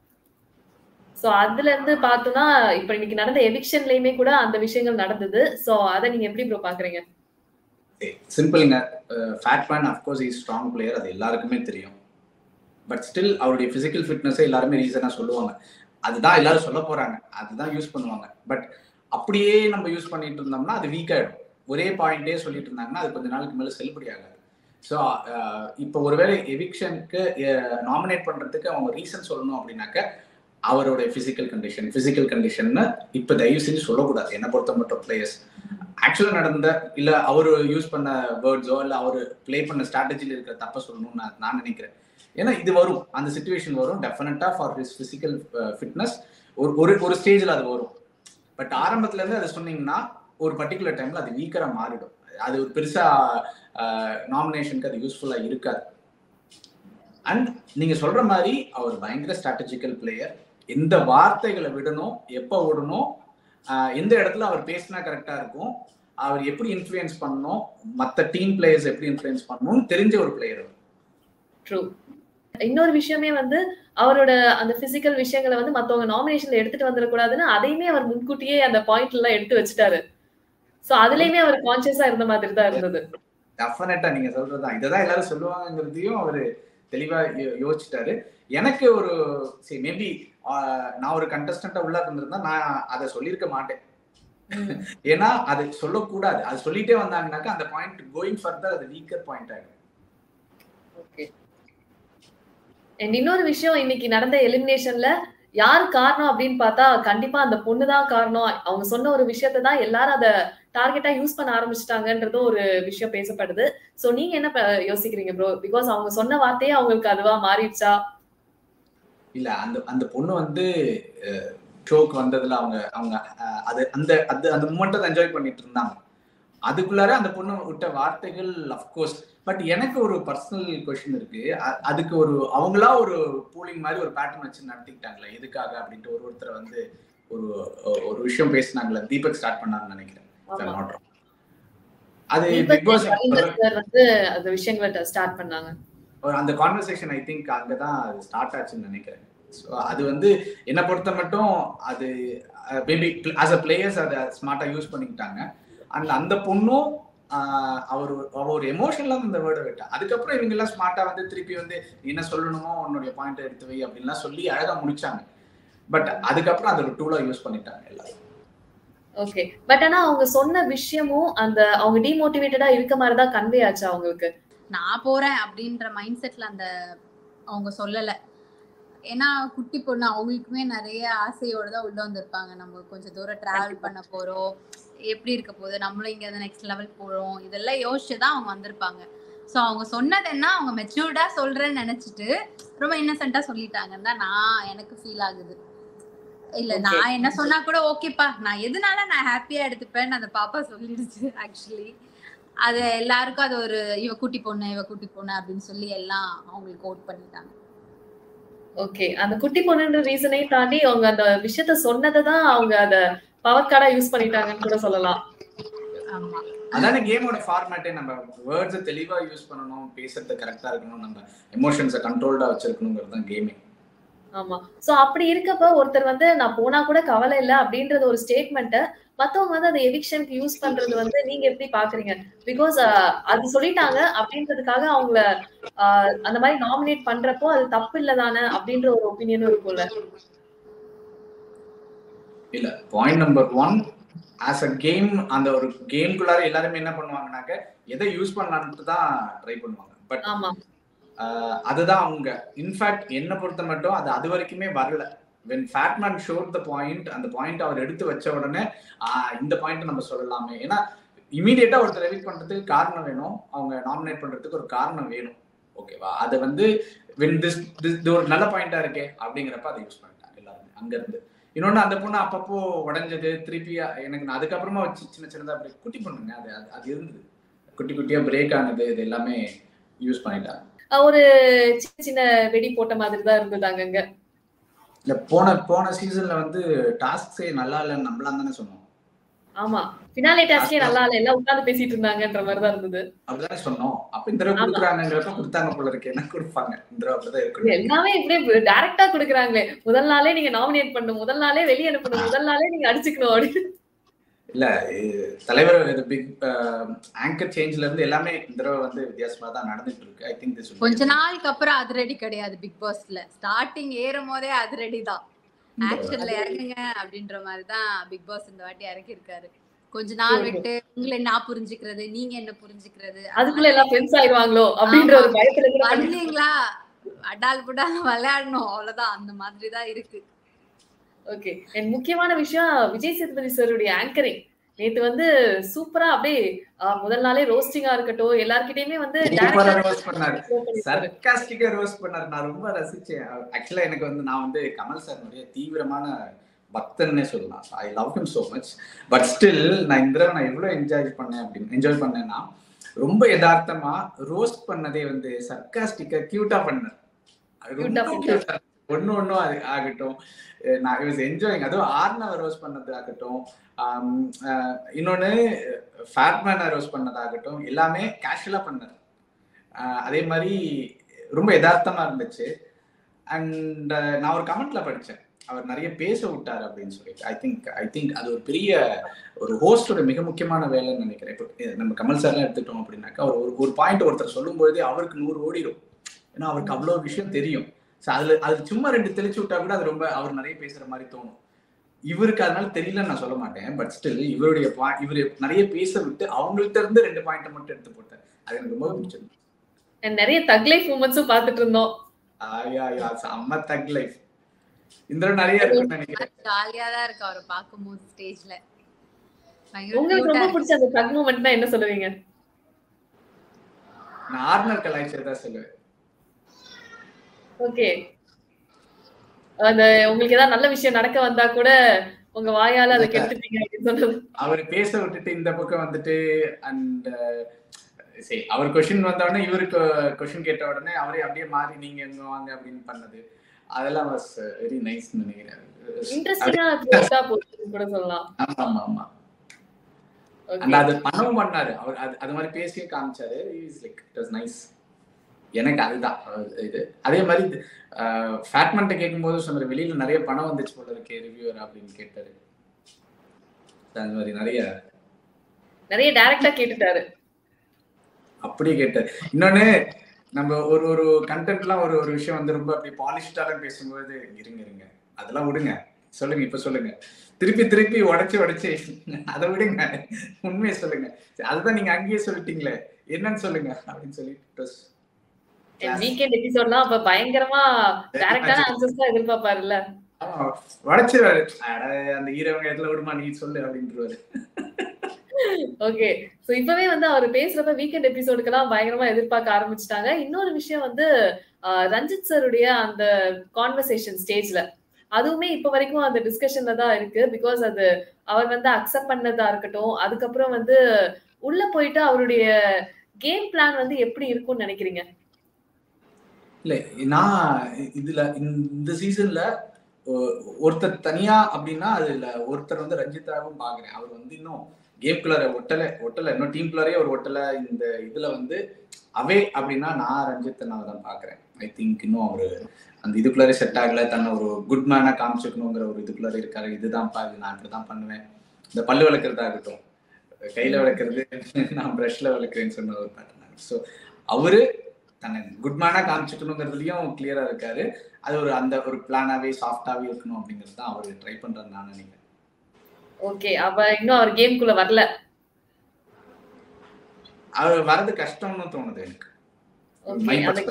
சோ அதுல இருந்து பார்த்தோம்னா இப்ப இன்னைக்கு நடந்த எவிக்ஷன்லயுமே கூட அந்த விஷயங்கள் நடந்தது சோ அதை நீங்க எப்படி ப்ரோ பாக்குறீங்க சிம்பிள்ங்க Fatman of course is strong player அது எல்லாருக்குமே தெரியும் பட் ஸ்டில் அவருடைய பிசிக்கல் ஃபிட்னஸை எல்லாருமே ரீசனாக சொல்லுவாங்க அதுதான் எல்லாரும் சொல்ல போறாங்க அதுதான் யூஸ் பண்ணுவாங்க பட் அப்படியே நம்ம யூஸ் பண்ணிட்டு இருந்தோம்னா அது வீக் ஆயிடும் ஒரே பாயிண்டே சொல்லிட்டு இருந்தாங்கன்னா அது கொஞ்ச நாளுக்கு மேலே செல்லுபடி ஆகாது ஸோ இப்போ ஒருவேளை எவிக்ஷனுக்கு நாமினேட் பண்றதுக்கு அவங்க ரீசன் சொல்லணும் அப்படின்னாக்க அவருடைய பிசிக்கல் கண்டிஷன் பிசிக்கல் கண்டிஷன்னு இப்போ தயவு செஞ்சு சொல்லக்கூடாது என்ன பொறுத்த மட்டும் பிளேயர்ஸ் ஆக்சுவலாக நடந்த இல்ல அவர் யூஸ் பண்ண வேர்ட்ஸோ இல்ல அவர் ப்ளே பண்ண ஸ்ட்ராட்டஜியில் இருக்கிற தப்ப சொல்லணும்னு நான் நான் நினைக்கிறேன் ஏன்னா இது வரும் அந்த சுச்சுவேஷன் வரும் டெஃபினட்டா ஃபார் ஹிஸ் பிசிக்கல் ஃபிட்னஸ் ஒரு ஒரு ஒரு ஸ்டேஜில் அது வரும் பட் ஆரம்பத்துல இருந்து அதை சொன்னீங்கன்னா ஒரு பர்டிகுலர் டைம்ல அது வீக்கரா மாறிடும் அது ஒரு பெருசா நாமினேஷனுக்கு அது யூஸ்ஃபுல்லா இருக்காது அண்ட் நீங்க சொல்ற மாதிரி அவர் பயங்கர ஸ்ட்ராட்டஜிக்கல் பிளேயர் எந்த வார்த்தைகளை விடணும் எப்போ விடணும் ஆஹ் எந்த இடத்துல அவர் பேசினா கரெக்டா இருக்கும் அவர் எப்படி இன்ஃப்ளூயன்ஸ் பண்ணணும் மற்ற டீம் பிளேயர்ஸ் எப்படி இன்ஃப்ளூயன்ஸ் பண்ணணும்னு தெரிஞ்ச ஒரு பிளேயர் ட்ரூ இன்னொரு விஷயமே வந்து அவரோட அந்த பிசிக்கல் விஷயங்களை வந்து மத்தவங்க நாமினேஷன்ல எடுத்துட்டு வந்துடக்கூடாதுன்னு அதையுமே அவர் முன்கூட்டியே அந்த பாயிண்ட்ல எல்லாம் எடுத்து வச்சுட்டாரு சோ அதுலயுமே அவர் கான்சியஸா இருந்த மாதிரி தான் இருந்தது டெஃபினட்டா நீங்க சொல்றதுதான் இதைதான் எல்லாரும் சொல்லுவாங்கங்கிறதையும் அவரு தெளிவா யோ- யோசிச்சிட்டாரு எனக்கு ஒரு சரி மேபி நான் ஒரு கண்டஸ்டண்டா உள்ள இருந்திருந்தா நான் அதை சொல்லியிருக்க மாட்டேன் ஏன்னா அது சொல்லக்கூடாது அது சொல்லிட்டே வந்தாங்கன்னாக்கா அந்த பாயிண்ட் கோயிங் ஃபர்தர் அது வீக்கர் பாயிண்ட் ஆயிடும் ஓகே அண்ட் இன்னொரு விஷயம் இன்னைக்கு நடந்த எலிமினேஷன்ல யார் காரணம் அப்படின்னு பார்த்தா கண்டிப்பா அந்த பொண்ணு தான் காரணம் அவங்க சொன்ன ஒரு விஷயத்தை தான் எல்லாரும் அதை டார்கெட்டா யூஸ் பண்ண ஆரம்பிச்சிட்டாங்கன்றதும் ஒரு விஷயம் பேசப்படுது சோ நீங்க என்ன ப- யோசிக்கிறீங்க ப்ரோ பிகாஸ் அவங்க சொன்ன வார்த்தையே அவங்களுக்கு அதுவா மாறிடுச்சா இல்ல அந்த அந்த பொண்ணு வந்து ஷோக்கு வந்ததுல அவங்க அவங்க அஹ், அது அந்த அது அந்த மூமெண்ட்டை என்ஜாய் பண்ணிட்டு இருந்தாங்க அதுக்குள்ளார அந்த பொண்ணு விட்ட வார்த்தைகள் அஃப்கோர்ஸ் பட் எனக்கு ஒரு பர்சனல் கொஸ்டின் இருக்கு அ- அதுக்கு ஒரு அவங்களா ஒரு பூலிங் மாதிரி ஒரு பேட்டர்ன் வச்சு நடத்திக்கிட்டாங்களே எதுக்காக அப்படின்ட்டு ஒரு ஒருத்தர் வந்து ஒரு ஒரு விஷயம் பேசினாங்களே தீபக் ஸ்டார்ட் பண்ணாங்கன்னு நினைக்கிறேன் if I'm ஆமா. not wrong. அது Deepak Bigg Boss Ravindar sir வந்து அந்த விஷயங்களை ஸ்டார்ட் பண்ணாங்க ஒரு அந்த கான்வர்சேஷன் ஐ திங்க் அங்கதான் அது ஸ்டார்ட் ஆச்சுன்னு நினைக்கிறேன் ஸோ அது வந்து என்னை பொறுத்த மட்டும் அது மேபி ஆஸ் அ பிளேயர்ஸ் அதை ஸ்மார்ட்டா யூஸ் பண்ணிக்கிட்டாங்க அண்ட் அந்த பொண்ணும் ஆஹ், அவர் அவ ஒரு எமோஷன்ல அந்த வேர்டை விட்டா அதுக்கப்புறம் இவங்க எல்லாம் ஸ்மார்ட்டா வந்து திருப்பி வந்து நீ என்ன சொல்லணுமோ உன்னுடைய பாயிண்ட் எடுத்து வை அப்படின்லாம் சொல்லி அழகா முடிச்சாங்க பட் அதுக்கப்புறம் அதை ஒரு டூலா யூஸ் பண்ணிட்டாங்க எல்லாரும் ஓகே பட் ஆனா அவங்க சொன்ன விஷயமும் அந்த அவங்க டிமோட்டிவேட்டடா இருக்க மாதிரி தான் கன்வே ஆச்சு அவங்களுக்கு நான் போறேன் அப்படின்ற மைண்ட் செட்ல அந்த அவங்க சொல்லல ஏன்னா குட்டி பொண்ணு அவங்களுக்குமே நிறைய ஆசையோட தான் உள்ள வந்திருப்பாங்க நம்ம கொஞ்சம் தூரம் டிராவல் பண்ண போறோம் எப்படி இருக்க போகுது நம்மளும் இங்க நெக்ஸ்ட் லெவல் போறோம் இதெல்லாம் யோசிச்சு தான் அவங்க வந்திருப்பாங்க ஸோ அவங்க சொன்னது என்ன அவங்க மெச்சூர்டா சொல்றேன்னு நினைச்சிட்டு ரொம்ப இன்னசென்ட்டா சொல்லிட்டாங்கன்னு தான் நான் எனக்கு ஃபீல் ஆகுது இல்ல Okay. நான் என்ன சொன்னா கூட ஓகேப்பா நான் எதனால நான் ஹாப்பியா எடுத்துப்பேன்னு அந்த பாப்பா சொல்லிடுச்சு ஆக்சுவலி அது எல்லாருக்கும் அது ஒரு இவ குட்டி பொண்ணு இவ குட்டி பொண்ணு அப்படின்னு சொல்லி எல்லாம் அவங்களுக்கு ஓட் பண்ணிட்டாங்க ஓகே அந்த குட்டி பொண்ணுன்ற ரீசனை தாண்டி அவங்க அந்த விஷயத்த சொன்னதை தான் அவங்க அத பவர் கார்டா யூஸ் பண்ணிட்டாங்கன்னு கூட சொல்லலாம் ஆமா அதான கேமோட ஃபார்மேட்டே நம்ம வேர்ட்ஸை தெளிவா யூஸ் பண்ணணும் பேசுறது கரெக்டா இருக்கணும் நம்ம எமோஷன்ஸை கண்ட்ரோல்டா வச்சிருக்கணுங்கிறது தான் கேமிங் ஆமா சோ அப்படி இருக்கப்ப ஒருத்தர் வந்து நான் போனா கூட கவலை இல்ல அப்படின்றது ஒரு ஸ்டேட்மெண்ட்ட மத்தவங்க வந்து அதை எவிக்ஷனுக்கு யூஸ் பண்றது வந்து நீங்க எப்படி பாக்குறீங்க பிகாஸ் அது சொல்லிட்டாங்க அப்படின்றதுக்காக அவங்கள ஆஹ், அந்த மாதிரி நாமினேட் பண்றப்போ அது தப்பு இல்ல தானே அப்படின்ற ஒரு ஒப்பீனியனும் இருக்கும்ல இல்ல point number one as a game அந்த ஒரு கேம்குள்ளார எல்லாருமே என்ன பண்ணுவாங்கனாக்க எதை யூஸ் பண்ணலான்ட்டு தான் ட்ரை பண்ணுவாங்க பட் ஆமா அதுதான் அவங்க இன்ஃபேக்ட் என்ன பொறுத்த மட்டும் அது அது வரைக்குமே வரல when Fatman showed the point அந்த பாயிண்ட் அவர் எடுத்து வச்ச உடனே ஆஹ் இந்த பாயிண்ட் நம்ம சொல்லலாமே ஏன்னா இமீடியட்டா ஒருத்தர் எவிட் பண்றதுக்கு காரணம் வேணும் அவங்க நாமினேட் பண்றதுக்கு ஒரு காரணம் வேணும் ஓகேவா அதை வந்து வென் திஸ் இது ஒரு நல்ல பாயிண்டா இருக்கே அப்படிங்கிறப்ப அதை யூஸ் பண்ணிட்டாங்க எல்லாருமே அங்க இருந்து இன்னொன்னு அந்த பொண்ணு அப்பப்போ உடைஞ்சது திருப்பி எனக்கு நான் அதுக்கப்புறமா வச்சு சின்ன சின்னதா அப்படி குட்டி பொண்ணுங்க அது அது- அது இருந்தது குட்டி குட்டியா பிரேக் ஆனது இது எல்லாமே யூஸ் பண்ணிட்டாங்க ஆஹ் ஒரு சின்ன சின்ன வெடி போட்ட மாதிரி தான் இருந்தது அங்கங்க இல்ல போன போன சீசன்ல வந்து டாஸ்க்ஸே நல்லா இல்லைன்னு நம்மளாம் தானே சொன்னோம் ஆமா பினாலே டாஸ்கே நல்லா இல்ல எல்லாம் உட்கார்ந்து பேசிட்டு இருந்தாங்கன்ற மாதிரி தான் இருந்தது அப்படிதானே சொன்னோம் அப்ப இந்த தடவை ஆமா. கொடுக்குறாங்கிறப்ப கொடுத்தாங்க போல இருக்கு என்ன கொடுப்பாங்க இந்த தடவை அப்படிதான் இருக்கணும் எல்லாமே இப்படியே டைரக்டா குடுக்குறாங்களே முதல் நாளே நீங்க நாமினேட் பண்ணணும் முதல் நாளே வெளிய அனுப்பணும் முதல் நாளே நீங்க அடிச்சுக்கணும் அப்படின்னு இல்ல இது தலைவர் இது பிக் ஆங்கர் சேஞ்ச்ல இருந்து எல்லாமே இந்த தடவை வந்து வித்தியாசமா தான் நடந்துட்டு இருக்கு ஐ திங்க் திஸ் கொஞ்ச நாளுக்கு அப்புறம் அது ரெடி கிடையாது பிக் பாஸ்ல ஸ்டார்டிங் ஏறும் போதே அது ரெடி தான் ஆக்ஷன்ல இறங்குங்க அப்படின்ற மாதிரி தான் பிக் பாஸ் இந்த வாட்டி இறக்கி இருக்காரு கொஞ்ச நாள் விட்டு உங்களை நான் புரிஞ்சுக்கிறது நீங்க என்ன புரிஞ்சுக்கிறது அதுக்குள்ள எல்லாம் ஃப்ரெண்ட்ஸ் ஆயிடுவாங்களோ அப்படின்ற ஒரு பயத்துல கூட பண்ணி- வந்தீங்களா அடால் புடால் விளையாடணும் அவ்வளவுதான் அந்த மாதிரி தான் இருக்கு ஓகே என் முக்கியமான விஷயம் விஜய் சேதுபதி சாருடைய ஆங்கரிங் நேத்து வந்து சூப்பரா அப்படியே ஆஹ், முதல் நாளே ரோஸ்டிங்கா இருக்கட்டும் எல்லார்கிட்டயுமே வந்து சூப்பரா direct ஆ ரோஸ்ட் பண்ணாரு show பண்ணிருக்காரு. சர்க்காஸ்டிக்கா ரோஸ்ட் பண்ணாரு நான் ரொம்ப ரசிச்சேன் ஆக்சுவலா எனக்கு வந்து நான் வந்து கமல் சார் நிறைய தீவிரமான பக்தன்னே சொல்லலாம் I love him so much but still நான் இந்த தடவை நான் எவ்வளவு என்ஜாய் பண்ணேன் அப்படின்னு என்ஜாய் பண்ணேன்னா ரொம்ப யதார்த்தமா ரோஸ்ட் பண்ணதே வந்து சர்க்காஸ்டிக்கா கியூட்டா பண்ணார் அது Cute ஆ ரொம்ப பண்ணாரு. cute ஆ ஒண்ணு ஒண்ணும் அது ஆகட்டும் அஹ் நான் வாஸ் என்ஜாயிங் அதுவும் ஆர்னவ ரோஸ் பண்ணது ஆகட்டும் ஆம், அஹ் இன்னொன்னு ஃபேட்மேனை ரோஸ் பண்ணதாகட்டும் எல்லாமே கேஷுவலா பண்ணார் அஹ் அதே மாதிரி ரொம்ப யதார்த்தமா இருந்துச்சு அண்ட் நான் ஒரு கமெண்ட்ல படிச்சேன் அவர் நிறைய பேச விட்டார் அப்படின்னு சொல்லிட்டு ஐ திங்க் ஐ திங்க் அது ஒரு பெரிய ஒரு ஹோஸ்டோட மிக முக்கியமான வேலைன்னு நினைக்கிறேன் இப்போ இது நம்ம கமல் சார்லாம் எடுத்துட்டோம் அப்படின்னாக்கா அவர் ஒரு ஒரு பாயிண்ட் ஒருத்தர் சொல்லும் பொழுதே அவருக்கு நூறு ஓடிடும் ஏன்னா அவருக்கு அவ்வளோ விஷயம் தெரியும் ஸோ அதுல அது சும்மா ரெண்டு தெளிச்சு விட்டா கூட அது ரொம்ப அவர் நிறைய பேசுற மாதிரி தோணும் இவருக்கு அதனால தெரியலன்னு நான் சொல்ல மாட்டேன் பட் ஸ்டில் இவருடைய பா- இவர் நிறைய பேச விட்டு அவங்கள்ட்ட இருந்து ரெண்டு பாயிண்ட் மட்டும் எடுத்து போட்டார் அது எனக்கு ரொம்ப பிடிச்சது And நிறைய தக் லைஃப் மூமெண்ட்ஸும் பார்த்துட்டு இருந்தோம் ஆயா யா செம்ம தக் லைஃப் இந்த தடவை நிறைய இருக்குன்னு நினைக்கிறேன் ஜாலியா தான் இருக்கு அவரை பார்க்கும்போது ஸ்டேஜ்ல உங்களுக்கு ரொம்ப பிடிச்ச அந்த தக் மூமெண்ட்னா என்ன சொல்லுவீங்க நான் ஆர்னர் கலாய்ச்சர் தான் சொல்லுவேன் ஓகே அந்த உங்களுக்கு ஏதாவது நல்ல விஷயம் நடக்க வந்தா கூட உங்க வாயால அதை கெடுத்துட்டீங்க அப்படின்னு சொன்னது அவர் பேச விட்டுட்டு இந்த பக்கம் வந்துட்டு அண்ட் சரி அவர் கொஷின் வந்த உடனே இவருக்கு கொஷின் கேட்ட உடனே அவரே அப்படியே மாறி நீங்க எங்க வாங்க அப்படின்னு பண்ணது அதெல்லாம் வாஸ் வெரி நைஸ் நினைக்கிறேன் இன்ட்ரெஸ்டிங்கா போச்சுன்னு கூட சொல்லலாம் ஆமா ஆமா ஆமா Okay. அண்ட் அது பண்ணவும் பண்ணாரு அவர் அது அது மாதிரி பேசியே காமிச்சாரு is like it was nice எனக்கு அதுதான் அஹ் இது அதே மாதிரி ஃபேட்மெண்ட்டை கேட்கும்போது சொன்னாரு வெளியில நிறைய பணம் வந்துச்சு போல இருக்கே ரிவ்யூவர் அப்படின்னு கேட்டாரு அந்த மாதிரி நிறைய நிறைய டைரக்டா கேட்டுட்டாரு அப்படியே கேட்டாரு இன்னொன்னு நம்ம ஒரு ஒரு கண்டென்ட்லாம் ஒரு ஒரு விஷயம் வந்து ரொம்ப அப்படி பாலிஷ்டாலாம் பேசும்போது இருங்க இருங்க அதெல்லாம் விடுங்க சொல்லுங்க இப்ப சொல்லுங்க திருப்பி திருப்பி உடைச்சு உடைச்சு அதை விடுங்க உண்மையை சொல்லுங்க சரி, அதுதான் நீங்க அங்கேயே சொல்லிட்டீங்களே என்னன்னு சொல்லுங்க அப்படின்னு சொல்லிட்டு வீக்கெண்ட் எபிசோட்லாம் அப்ப பயங்கரமா டைரக்டான ஆன்சர்ஸ் தான் எதிர்பார்ப்பாருல்ல உடைச்சிருவாரு அட, அந்த ஈரவங்க இடத்துல விடுமா நீ சொல்லு அப்படின்ட்டுருவாரு ஓகே சோ இப்பவே வந்து அவர் பேசுறப்ப வீக்கெண்ட் எபிசோடுக்கெல்லாம் பயங்கரமா எதிர்பார்க்க ஆரம்பிச்சிட்டாங்க இன்னொரு விஷயம் வந்து ஆஹ், ரஞ்சித் சாருடைய அந்த கான்வர்சேஷன் ஸ்டேஜ்ல அதுவுமே இப்ப வரைக்கும் அந்த டிஸ்கஷன்ல தான் இருக்கு பிகாஸ் அது அவர் வந்து அக்செப்ட் பண்ணதா இருக்கட்டும் அதுக்கப்புறம் வந்து உள்ள போயிட்டு அவருடைய கேம் பிளான் வந்து எப்படி இருக்கும்னு நினைக்கிறீங்க இல்ல நான் இதுல இந்த சீசன்ல ஒருத்தர் தனியா அப்படின்னா அதுல ஒருத்தர் வந்து ரஞ்சிதாவும் பாக்குறேன் அவர் வந்து இன்னும் கேம் குள்ளார ஒட்டல ஒட்டல இன்னும் டீம் குள்ளாரே ஒரு ஒட்டல இந்த இதுல வந்து அவே அப்படின்னா நான் ரஞ்சித் நான் தான் பாக்குறேன் ஐ திங்க் இன்னும் அவரு அந்த இதுக்குள்ளாரே செட் ஆகல தன்னை ஒரு குட் மேனா காமிச்சுக்கணுங்கிற ஒரு இதுக்குள்ளார இருக்காரு இதுதான்ப்பா இது நான் இப்படிதான் பண்ணுவேன் இந்த பல்லு விளக்குறதா இருக்கட்டும் கையில விளக்குறது நான் பிரஷ்ல விளக்குறேன்னு சொன்ன ஒரு பேட்டர்ன் ஸோ அவரு தன்னை குட் மேனா காமிச்சுக்கணுங்கிறதுலயும் கிளியரா இருக்காரு அது ஒரு அந்த ஒரு பிளானாவே சாஃப்டாவே இருக்கணும் அப்படிங்கிறது தான் அவர் ட்ரை பண்றது நான் நினைக்கிறேன் ஓகே அப்ப இன்னும் அவர் கேம்குள்ள வரல அவர் வரது கஷ்டம்னு தோணுது எனக்கு ஓகே My அந்த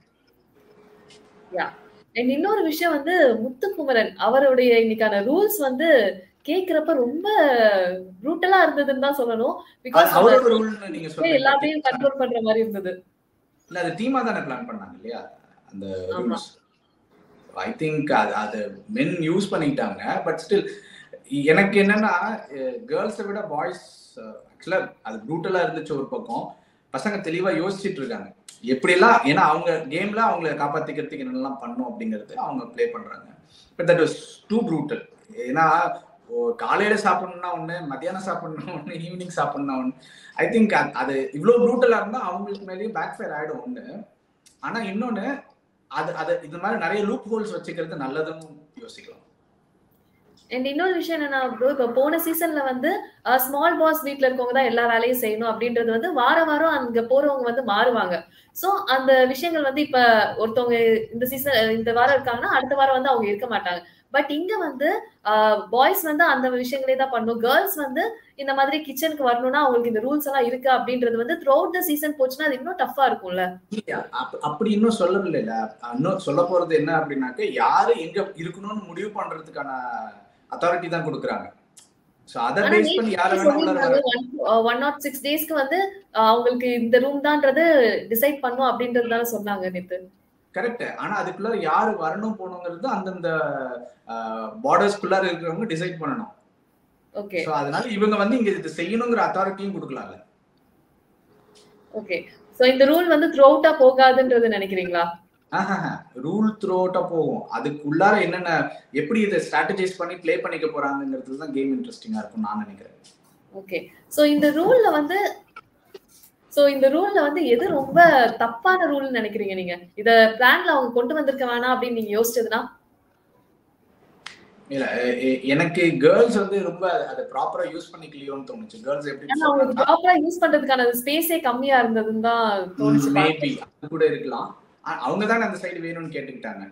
யா அண்ட் இன்னொரு விஷயம் வந்து முத்துக்குமரன் அவருடைய இன்னைக்கான ரூல்ஸ் வந்து கேக்குறப்ப ரொம்ப ப்ரூட்டலா இருந்ததுன்னு தான் சொல்லணும் பிகாஸ் அவரோட ரூல்னு நீங்க எல்லாத்தையும் சொல்றீங்க கண்ட்ரோல் பண்ற மாதிரி இருந்தது இல்ல அது டீமா தானே பிளான் பண்ணாங்க இல்லையா அந்த ஆமா. ரூல்ஸ் ஐ திங்க் அது அது மென் யூஸ் பண்ணிட்டாங்க பட் ஸ்டில் எனக்கு என்னன்னா கேர்ள்ஸை விட பாய்ஸ் ஆக்சுவலா அது ப்ரூட்டலா இருந்துச்சு ஒரு பக்கம் பசங்க தெளிவா யோசிச்சுட்டு இருக்காங்க எப்படிலாம் ஏன்னா அவங்க கேம்ல அவங்கள காப்பாத்திக்கிறதுக்கு என்னெல்லாம் பண்ணும் அப்படிங்கிறது அவங்க ப்ளே பண்றாங்க but that was too brutal ஏன்னா ஓ, காலையில சாப்பிடணும்னா ஒண்ணு மத்தியானம் சாப்பிடணும் ஒண்ணு ஈவினிங் சாப்பிடணும்னா ஒண்ணு ஐ திங்க் அது இவ்வளவு ப்ரூட்டலா இருந்தா அவங்களுக்கு மேலேயும் பேக் ஃபயர் ஆயிடும் ஒண்ணு ஆனா இன்னொன்னு அது அது இந்த மாதிரி நிறைய லூப் ஹோல்ஸ் வச்சுக்கிறது நல்லதுன்னு யோசிக்கலாம் அண்ட் இன்னொரு விஷயம் என்னன்னா bro, இப்ப போன சீசன்ல வந்து ஸ்மால் பாஸ் வீட்ல இருக்கவங்க தான் எல்லா வேலையும் செய்யணும் அப்படின்றது வந்து வார வாரம் அங்க போறவங்க வந்து மாறுவாங்க சோ அந்த விஷயங்கள் வந்து இப்ப ஒருத்தவங்க இந்த சீசன் இந்த வாரம் இருக்காங்கன்னா அடுத்த வாரம் வந்து அவங்க இருக்க மாட்டாங்க பட் இங்க வந்து பாய்ஸ் வந்து அந்த விஷயங்களே தான் பண்ணும் கேர்ள்ஸ் வந்து இந்த மாதிரி கிச்சனுக்கு வரணும்னா அவங்களுக்கு இந்த ரூல்ஸ் எல்லாம் இருக்கு அப்படின்றது வந்து த்ரூ அவுட் த சீசன் போச்சுன்னா அது இன்னும் டஃபா இருக்கும்ல இல்லையா? அப்ப- அப்படி இன்னும் சொல்லவில்லை இல்ல இன்னும் சொல்ல போறது என்ன அப்படின்னாக்க யாரு எங்க இருக்கணும்னு முடிவு பண்றதுக்கான அத்தாரிட்டி தான் கொடுக்குறாங்க சோ அதை ஆனா பேஸ் பண்ணி யார வேணா உள்ளார வர ஒன் நாட் சிக்ஸ் டேஸ்க்கு வந்து அஹ், அவங்களுக்கு இந்த ரூம் தான்றது டிசைட் பண்ணும் அப்படின்றது தானே சொன்னாங்க நேத்து கரெக்ட் ஆனா அதுக்குள்ளார யாரு வரணும் போகணுங்கிறது அந்தந்த பார்டர்ஸ்குள்ளார இருக்கிறவங்க டிசைட் பண்ணணும் ஓகே சோ அதனால இவங்க வந்து இங்க இது செய்யணுங்கிற அத்தாரிட்டியும் கொடுக்கலாம்ல ஓகே சோ இந்த ரூல் வந்து த்ரூ அவுட்டா போகாதுன்றது நினைக்கிறீங்களா ரூல் த்ரூ அவுட்டா போகும் அதுக்குள்ளார என்னென்ன எப்படி இதை ஸ்ட்ராட்டஜைஸ் பண்ணி ப்ளே பண்ணிக்க போறாங்கிறது தான் கேம் இன்ட்ரெஸ்டிங்கா இருக்கும் நான் நினைக்கிறேன் ஓகே சோ இந்த ரூல்ல வந்து சோ இந்த ரூல்ல வந்து எது ரொம்ப தப்பான ரூல்னு நினைக்கிறீங்க நீங்க இத பிளான்ல அவங்க கொண்டு வந்திருக்க வேணாம் அப்படின்னு நீங்க யோசிச்சதுன்னா இல்ல எ- எ- எனக்கு கேர்ள்ஸ் வந்து ரொம்ப அதை ப்ராப்பரா யூஸ் பண்ணிக்கலையோன்னு தோணுச்சு கேர்ள்ஸ் எப்படி ஏன்னா அவங்களுக்கு ப்ராப்பரா யூஸ் பண்றதுக்கான ஸ்பேஸே கம்மியா இருந்ததுன்னு தான் தோணுச்சு மேபி அது கூட இருக்கலாம் ஆ- அவங்க தானே அந்த சைடு வேணும்னு கேட்டுக்கிட்டாங்க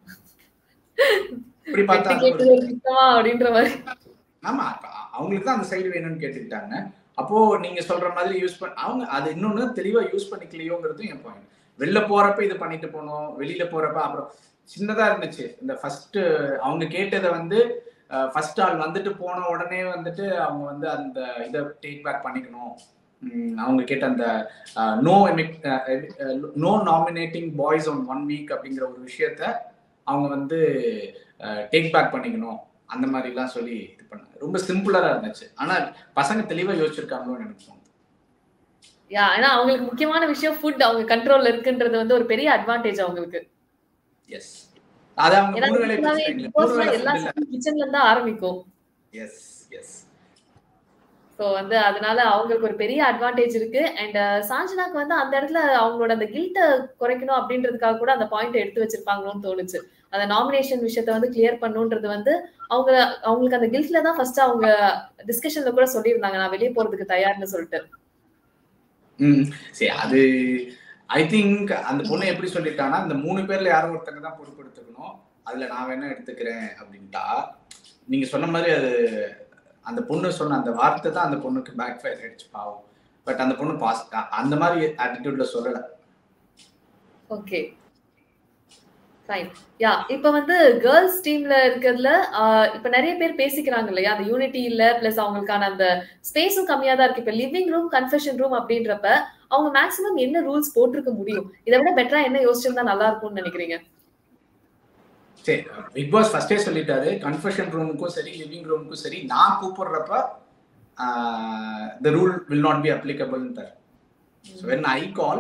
இப்படி பார்த்தா வெட்டி அது கேட்டது ஒரு- ஒரு குத்தமா அப்படின்ற மாதிரி ஆமா அப்ப அவங்களுக்கு தான் அந்த சைடு வேணும்னு கேட்டுக்கிட்டாங்க அப்போ நீங்க சொல்ற மாதிரி யூஸ் பண்ண அவங்க அது இன்னொன்னு தெளிவா யூஸ் பண்ணிக்கலையோங்கிறதும் என் பாயிண்ட் வெளில போறப்ப இது பண்ணிட்டு போனோம் வெளியில போறப்ப அப்புறம் சின்னதா இருந்துச்சு இந்த ஃபர்ஸ்ட் அவங்க கேட்டதை வந்து ஃபர்ஸ்ட் ஆள் வந்துட்டு போன உடனே வந்துட்டு அவங்க வந்து அந்த இதை டேக் பேக் பண்ணிக்கணும் உம், அவங்க கேட்ட அந்த no no nominating boys one one week அப்படிங்கிற ஒரு விஷயத்த அவங்க வந்து டேக் பேக் பண்ணிக்கணும் அந்த மாதிரிலாம் சொல்லி இது பண்ணாங்க ரொம்ப சிம்பிளரா இருந்துச்சு ஆனா பசங்க தெளிவா யோசிச்சிருக்காங்களோன்னு எனக்கு தோணுது யா ஏன்னா அவங்களுக்கு முக்கியமான விஷயம் ஃபுட் அவங்க கண்ட்ரோல்ல இருக்குன்றது வந்து ஒரு பெரிய அட்வான்டேஜ் அவங்களுக்கு எஸ் அது அவங்க ஏன்னா மூணு வேலை full-ஆவே பிரச்சனை Big மூணு Boss-ல வேலை எல்லா கிச்சன்ல இருந்து ஆரம்பிக்கும் எஸ் எஸ் சோ வந்து அதனால அவங்களுக்கு ஒரு பெரிய அட்வான்டேஜ் இருக்கு அண்ட் சாஞ்சனாக்கு வந்து அந்த இடத்துல அவங்களோட அந்த கில்ட்ட குறைக்கணும் அப்படின்றதுக்காக கூட அந்த பாயிண்ட் எடுத்து வச்சிருப்பாங்களோன்னு தோணுச்சு அந்த நாமினேஷன் விஷயத்த வந்து கிளியர் பண்ணுன்றது வந்து அவங்க அவங்களுக்கு அந்த கில்ட்ல தான் ஃபர்ஸ்ட் அவங்க டிஸ்கஷன்ல கூட சொல்லியிருந்தாங்க நான் வெளியே போறதுக்கு தயார்னு சொல்லிட்டு ம் சரி அது ஐ திங்க் அந்த பொண்ணு எப்படி சொல்லிட்டாங்கன்னா இந்த மூணு பேர்ல யாரோ ஒருத்தங்க தான் பொறுப்பெடுத்துக்கணும் அதுல நான் வேணா எடுத்துக்கிறேன் அப்படின்ட்டா நீங்க சொன்ன மாதிரி அது அந்த பொண்ணு சொன்ன அந்த வார்த்தை தான் அந்த பொண்ணுக்கு பேக் ஃபயர் ஆயிடுச்சு பாவம் பட் அந்த பொண்ணு பாஸ் அந்த மாதிரி ஆட்டிடியூட்ல சொல்லல ஓகே ஃபைன் யா இப்ப வந்து கேர்ள்ஸ் டீம்ல இருக்கிறதுல ஆஹ் இப்ப நிறைய பேர் பேசிக்கிறாங்க இல்லையா அந்த யூனிட்டி இல்ல பிளஸ் அவங்களுக்கான அந்த ஸ்பேஸும் கம்மியா தான் இருக்கு இப்ப லிவிங் ரூம் கன்ஃபெஷன் ரூம் அப்படின்றப்ப அவங்க மேக்ஸிமம் என்ன ரூல்ஸ் போட்டிருக்க முடியும் இதை விட பெட்டரா என்ன யோசிச்சிருந்தா நல்லா இருக்கும்னு நினைக்கிறீங்க சரி பிக் பாஸ் ஃபர்ஸ்டே சொல்லிட்டாரு கன்ஃபெஷன் ரூமுக்கும் சரி லிவிங் ரூமுக்கும் சரி நான் கூப்பிடுறப்ப the rule will not be அப்ளிகபிள்ன்றார் so when I call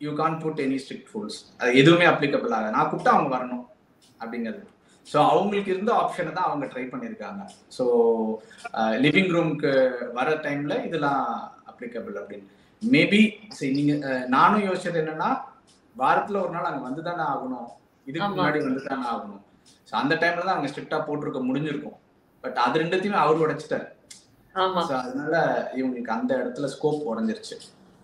you can put any strict rules அது எதுவுமே அப்ளிகபிள் ஆகாது நான் கூப்பிட்டா அவங்க வரணும் அப்படிங்கிறது ஸோ அவங்களுக்கு இருந்த ஆப்ஷனை தான் அவங்க ட்ரை பண்ணியிருக்காங்க ஸோ லிவிங் ரூம்க்கு வர டைம்ல இதெல்லாம் அப்ளிகபிள் அப்படின்னு மேபி சரி நீங்க அஹ், நானும் யோசிச்சது என்னன்னா வாரத்துல ஒரு நாள் அங்க வந்து தானே ஆகணும் இதுக்கு ஆமா. முன்னாடி வந்து தானே ஆகணும் ஸோ அந்த டைம்ல தான் அவங்க ஸ்ட்ரிக்டா போட்டிருக்க முடிஞ்சிருக்கும் பட் அது ரெண்டுத்தையுமே அவர் உடைச்சிட்டாரு ஆமா ஸோ அதனால இவங்களுக்கு அந்த இடத்துல ஸ்கோப் உடஞ்சிருச்சு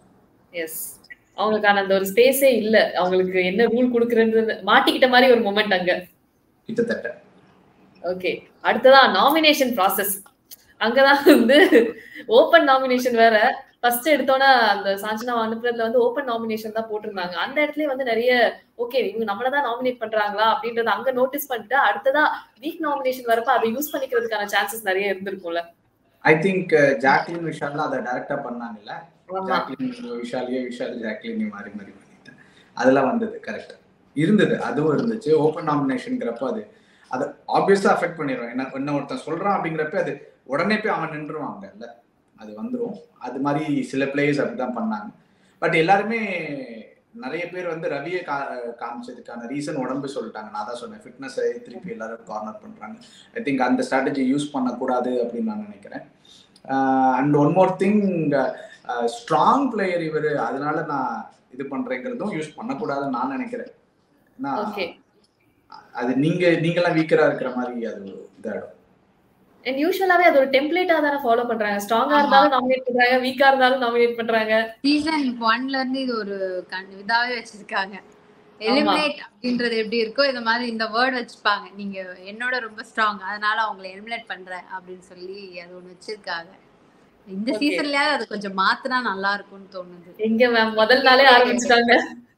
எஸ் அவங்களுக்கான அந்த ஒரு ஸ்பேஸே இல்ல அவங்களுக்கு என்ன ரூல் குடுக்குறது மாட்டிக்கிட்ட மாதிரி ஒரு மொமெண்ட் அங்க கிட்டத்தட்ட ஓகே அடுத்ததா நாமினேஷன் ப்ராசஸ் அங்கதான் வந்து ஓப்பன் நாமினேஷன் வேற ஃபர்ஸ்ட் எடுத்தோன்னே அந்த சாஞ்சனா அனுப்புறதுல வந்து ஓப்பன் நாமினேஷன் தான் போட்டிருந்தாங்க அந்த இடத்துல வந்து நிறைய ஓகே இவங்க நம்மள தான் நாமினேட் பண்றாங்களா அப்படின்றத அங்க நோட்டீஸ் பண்ணிட்டு அடுத்ததா வீக் நாமினேஷன் வரப்ப அதை யூஸ் பண்ணிக்கிறதுக்கான சான்சஸ் நிறைய இருந்திருக்கும்ல ஐ திங்க் ஜாக்லின் விஷால்லாம் அதை டைரக்டா பண்ணாங்கல்ல ஆமா ஜாக்லின் விஷாலியே விஷால் ஜாக்லின் மாறி மாறி பண்ணிட்டேன் அதெல்லாம் வந்தது கரெக்ட் இருந்தது அதுவும் இருந்துச்சு ஓப்பன் நாமினேஷன்ங்கிறப்ப அது அது ஆப்வியஸா அஃபெக்ட் பண்ணிடும் என்ன என்ன ஒருத்தன் சொல்றான் அப்படிங்கிறப்ப அது உடனே போய் அவன் நின்றுவாங்கல்ல அது வந்துரும் அது மாதிரி சில பிளேயர்ஸ் அப்படிதான் பண்ணாங்க பட் எல்லாருமே நிறைய பேர் வந்து ரவியை கா காமிச்சதுக்கான ரீசன் உடம்பு சொல்லிட்டாங்க நான் தான் சொன்னேன் ஃபிட்னஸ் திருப்பி எல்லாரும் கார்னர் பண்றாங்க ஐ திங்க் அந்த ஸ்ட்ராட்டஜி யூஸ் பண்ணக்கூடாது அப்படின்னு நான் நினைக்கிறேன் and one more thing strong player இவர் அதனால நான் இது பண்றேங்கிறதும் யூஸ் பண்ணக்கூடாதுன்னு நான் நினைக்கிறேன் ஏன்னா, Okay. அது நீங்க நீங்கெல்லாம் வீக்கரா இருக்கிற மாதிரி அது இதாயிடும் அண்ட் யூஸ்வலாவே அது ஒரு டெம்ப்ளேட்டா தானே ஃபாலோ பண்றாங்க ஸ்ட்ராங்கா இருந்தாலும் நாமினேட் பண்றாங்க வீக்கா இருந்தாலும் நாமினேட் பண்றாங்க சீசன் ஒன்ல இருந்து இது ஒரு கண் இதாவே வச்சிருக்காங்க எலிமினேட் அப்படின்றது எப்படி இருக்கோ இந்த மாதிரி இந்த வேர்ட் வச்சுப்பாங்க நீங்க என்னோட ரொம்ப ஸ்ட்ராங் அதனால அவங்களை எலிமினேட் பண்றேன் அப்படின்னு சொல்லி அது ஒண்ணு வச்சிருக்காங்க இந்த Okay. சீசன்லயாவது அது கொஞ்சம் மாத்தினா நல்லா இருக்கும்னு தோணுது எங்க மேம் முதல் நாளே ஆரம்பிச்சிட்டாங்க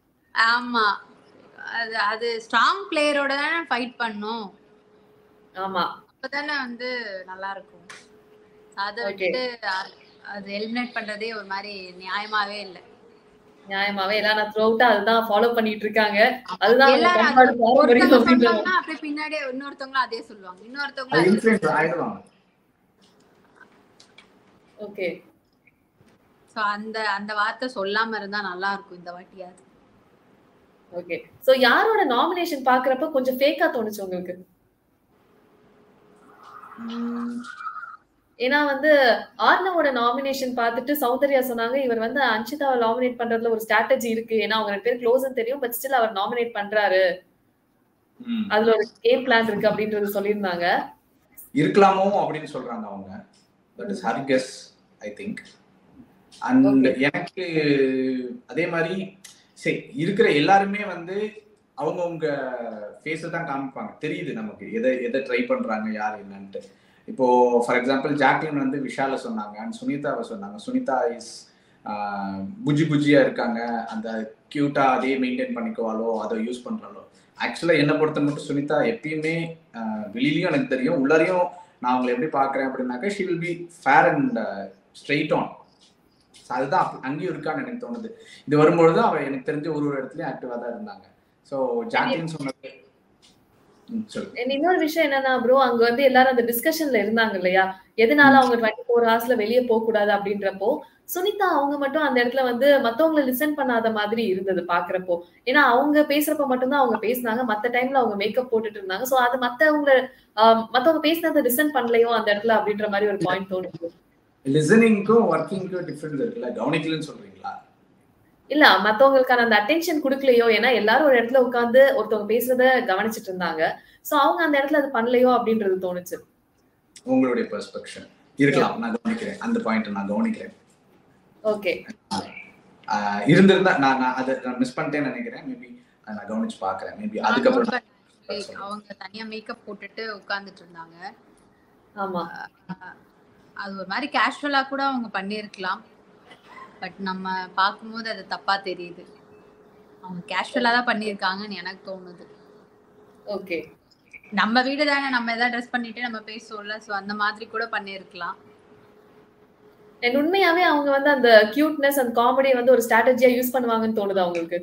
ஆமா அது அது ஸ்ட்ராங் பிளேயரோட தானே ஃபைட் பண்ணும் ஆமா அப்பதானே வந்து நல்லா இருக்கும் அதை Okay. விட்டுட்டு அ- அது எலிமினேட் பண்றதே ஒரு மாதிரி நியாயமாவே இல்லை நியாயமாவே எல்லாரும் த்ரூ அவுட்டா அதுதான் ஃபாலோ பண்ணிட்டு இருக்காங்க அதுதான் அவங்க எல்லாரும் பண்பாடு அது பாரம்பரியம் ஒருத்தவங்க அப்படின்ற சொன்னாங்கன்னா அப்படியே பின்னாடியே இன்னொருத்தவங்களும் அதே சொல்லுவாங்க இன்னொருத்தவங்களும் அது அதே இன்ஃபுளுன்ஸ் ஆயிடுவாங்க ஓகே சோ அந்த அந்த வார்த்தை சொல்லாம இருந்தா நல்லா இருக்கும் இந்த வாட்டியாவது ஓகே சோ யாரோட நாமினேஷன் பாக்குறப்ப கொஞ்சம் ஃபேக்கா தோணுச்சு உங்களுக்கு ஏன்னா வந்து ஆர்னவோட நாமினேஷன் பார்த்துட்டு சௌந்தர்யா சொன்னாங்க இவர் வந்து அன்ஷிதாவை நாமினேட் பண்றதுல ஒரு ஸ்ட்ராட்டஜி இருக்கு ஏன்னா அவங்க ரெண்டு பேர் க்ளோஸ்னு தெரியும் பட் ஸ்டில் அவர் நாமினேட் பண்றாரு ம். அதுல ஒரு கேம் பிளான் இருக்கு அப்படின்றது சொல்லியிருந்தாங்க இருக்கலாமோ அப்படின்னு சொல்றாங்க அவங்க that is her guess I think and Okay. எனக்கு அதே மாதிரி சரி இருக்கிற எல்லாருமே வந்து அவங்கவுங்க ஃபேஸை தான் காமிப்பாங்க தெரியுது நமக்கு எதை எதை ட்ரை பண்றாங்க யார் என்னன்ட்டு இப்போ ஃபார் எக்ஸாம்பிள் ஜாக்லின் வந்து விஷால சொன்னாங்க அண்ட் சுனிதாவை சொன்னாங்க சுனிதா இஸ் புஜி புஜியா இருக்காங்க அந்த கியூட்டா அதே மெயின்டைன் பண்ணிக்குவாளோ அதை யூஸ் பண்றாளோ ஆக்சுவலா என்ன பொறுத்த மட்டும் சுனிதா எப்பயுமே ஆஹ், வெளியிலயும் எனக்கு தெரியும் உள்ளாரையும் நான் அவங்களை எப்படி பாக்குறேன் அப்படின்னாக்கா she will be fair and straight on அதுதான் அப்ப- அங்கேயும் இருக்கான்னு எனக்கு தோணுது இது வரும்பொழுது அவ எனக்கு தெரிஞ்ச ஒரு ஒரு இடத்துலயும் ஆக்டிவா தான் இருந்தாங்க ஸோ ஜாக்லின் சொன்னது ம், சொல்லு And இன்னொரு விஷயம் என்னன்னா ப்ரோ அங்க வந்து எல்லாரும் அந்த டிஸ்கஷன்ல இருந்தாங்க இல்லையா எதனால அவங்க டுவெண்ட்டி ஃபோர் ஹவர்ஸ்ல வெளியே போக கூடாது அப்படின்றப்போ சுனிதா அவங்க மட்டும் அந்த இடத்துல வந்து மத்தவங்களை லிசன் பண்ணாத மாதிரி இருந்தது பாக்குறப்போ ஏன்னா அவங்க பேசுறப்ப மட்டும்தான் அவங்க பேசினாங்க மத்த டைம்ல அவங்க மேக்கப் போட்டுட்டு இருந்தாங்க சோ அது மத்தவங்க ஆஹ், மத்தவங்க பேசினதை லிசன் பண்ணலையோ அந்த இடத்துல அப்படின்ற மாதிரி ஒரு பாயிண்ட் தோணுது லிசனிங்க்கும் ஒர்க்கிங்க்கும் டிஃபரன்ஸ் இருக்குல்ல கவனிக்கலன்னு சொல்றீங்களா இல்ல மத்தவங்களுக்கான அந்த அட்டென்ஷன் கொடுக்கலையோ ஏன்னா எல்லாரும் ஒரு இடத்துல உட்கார்ந்து ஒருத்தவங்க பேசுறத கவனிச்சிட்டு இருந்தாங்க சோ அவங்க அந்த இடத்துல அது பண்ணலையோ அப்படின்றது தோணுச்சு உங்களுடைய பெர்ஸ்பெக்ஷன் இருக்கலாம் நான் கவனிக்கிறேன் அந்த பாயிண்ட் நான் கவனிக்கிறேன் ஓகே ஆஹ் இருந்திருந்தா நான் நான் அதை நான் மிஸ் பண்ணிட்டேன்னு நினைக்கிறேன் மேபி நான் கவனிச்சு பாக்குறேன் மேபி அதுக்கப்புறம் அவங்க- அவங்க தனியா மேக்கப் போட்டுட்டு உட்கார்ந்துட்டு இருந்தாங்க ஆமா அது ஒரு மாதிரி கேஷுவலா கூட அவங்க பண்ணியிருக்கலாம் பட் நம்ம பார்க்கும்போது அது தப்பா தெரியுது அவங்க கேஷுவலா தான் பண்ணியிருக்காங்கன்னு எனக்கு தோணுது ஓகே நம்ம வீடு தானே நம்ம ஏதாவது ட்ரெஸ் பண்ணிட்டு நம்ம பேசுவோம்ல ஸோ அந்த மாதிரி கூட பண்ணியிருக்கலாம் அண்ட் உண்மையாவே அவங்க வந்து அந்த கியூட்னஸ் அந்த காமெடி வந்து ஒரு ஸ்ட்ராட்டஜியா யூஸ் பண்ணுவாங்கன்னு தோணுது அவங்களுக்கு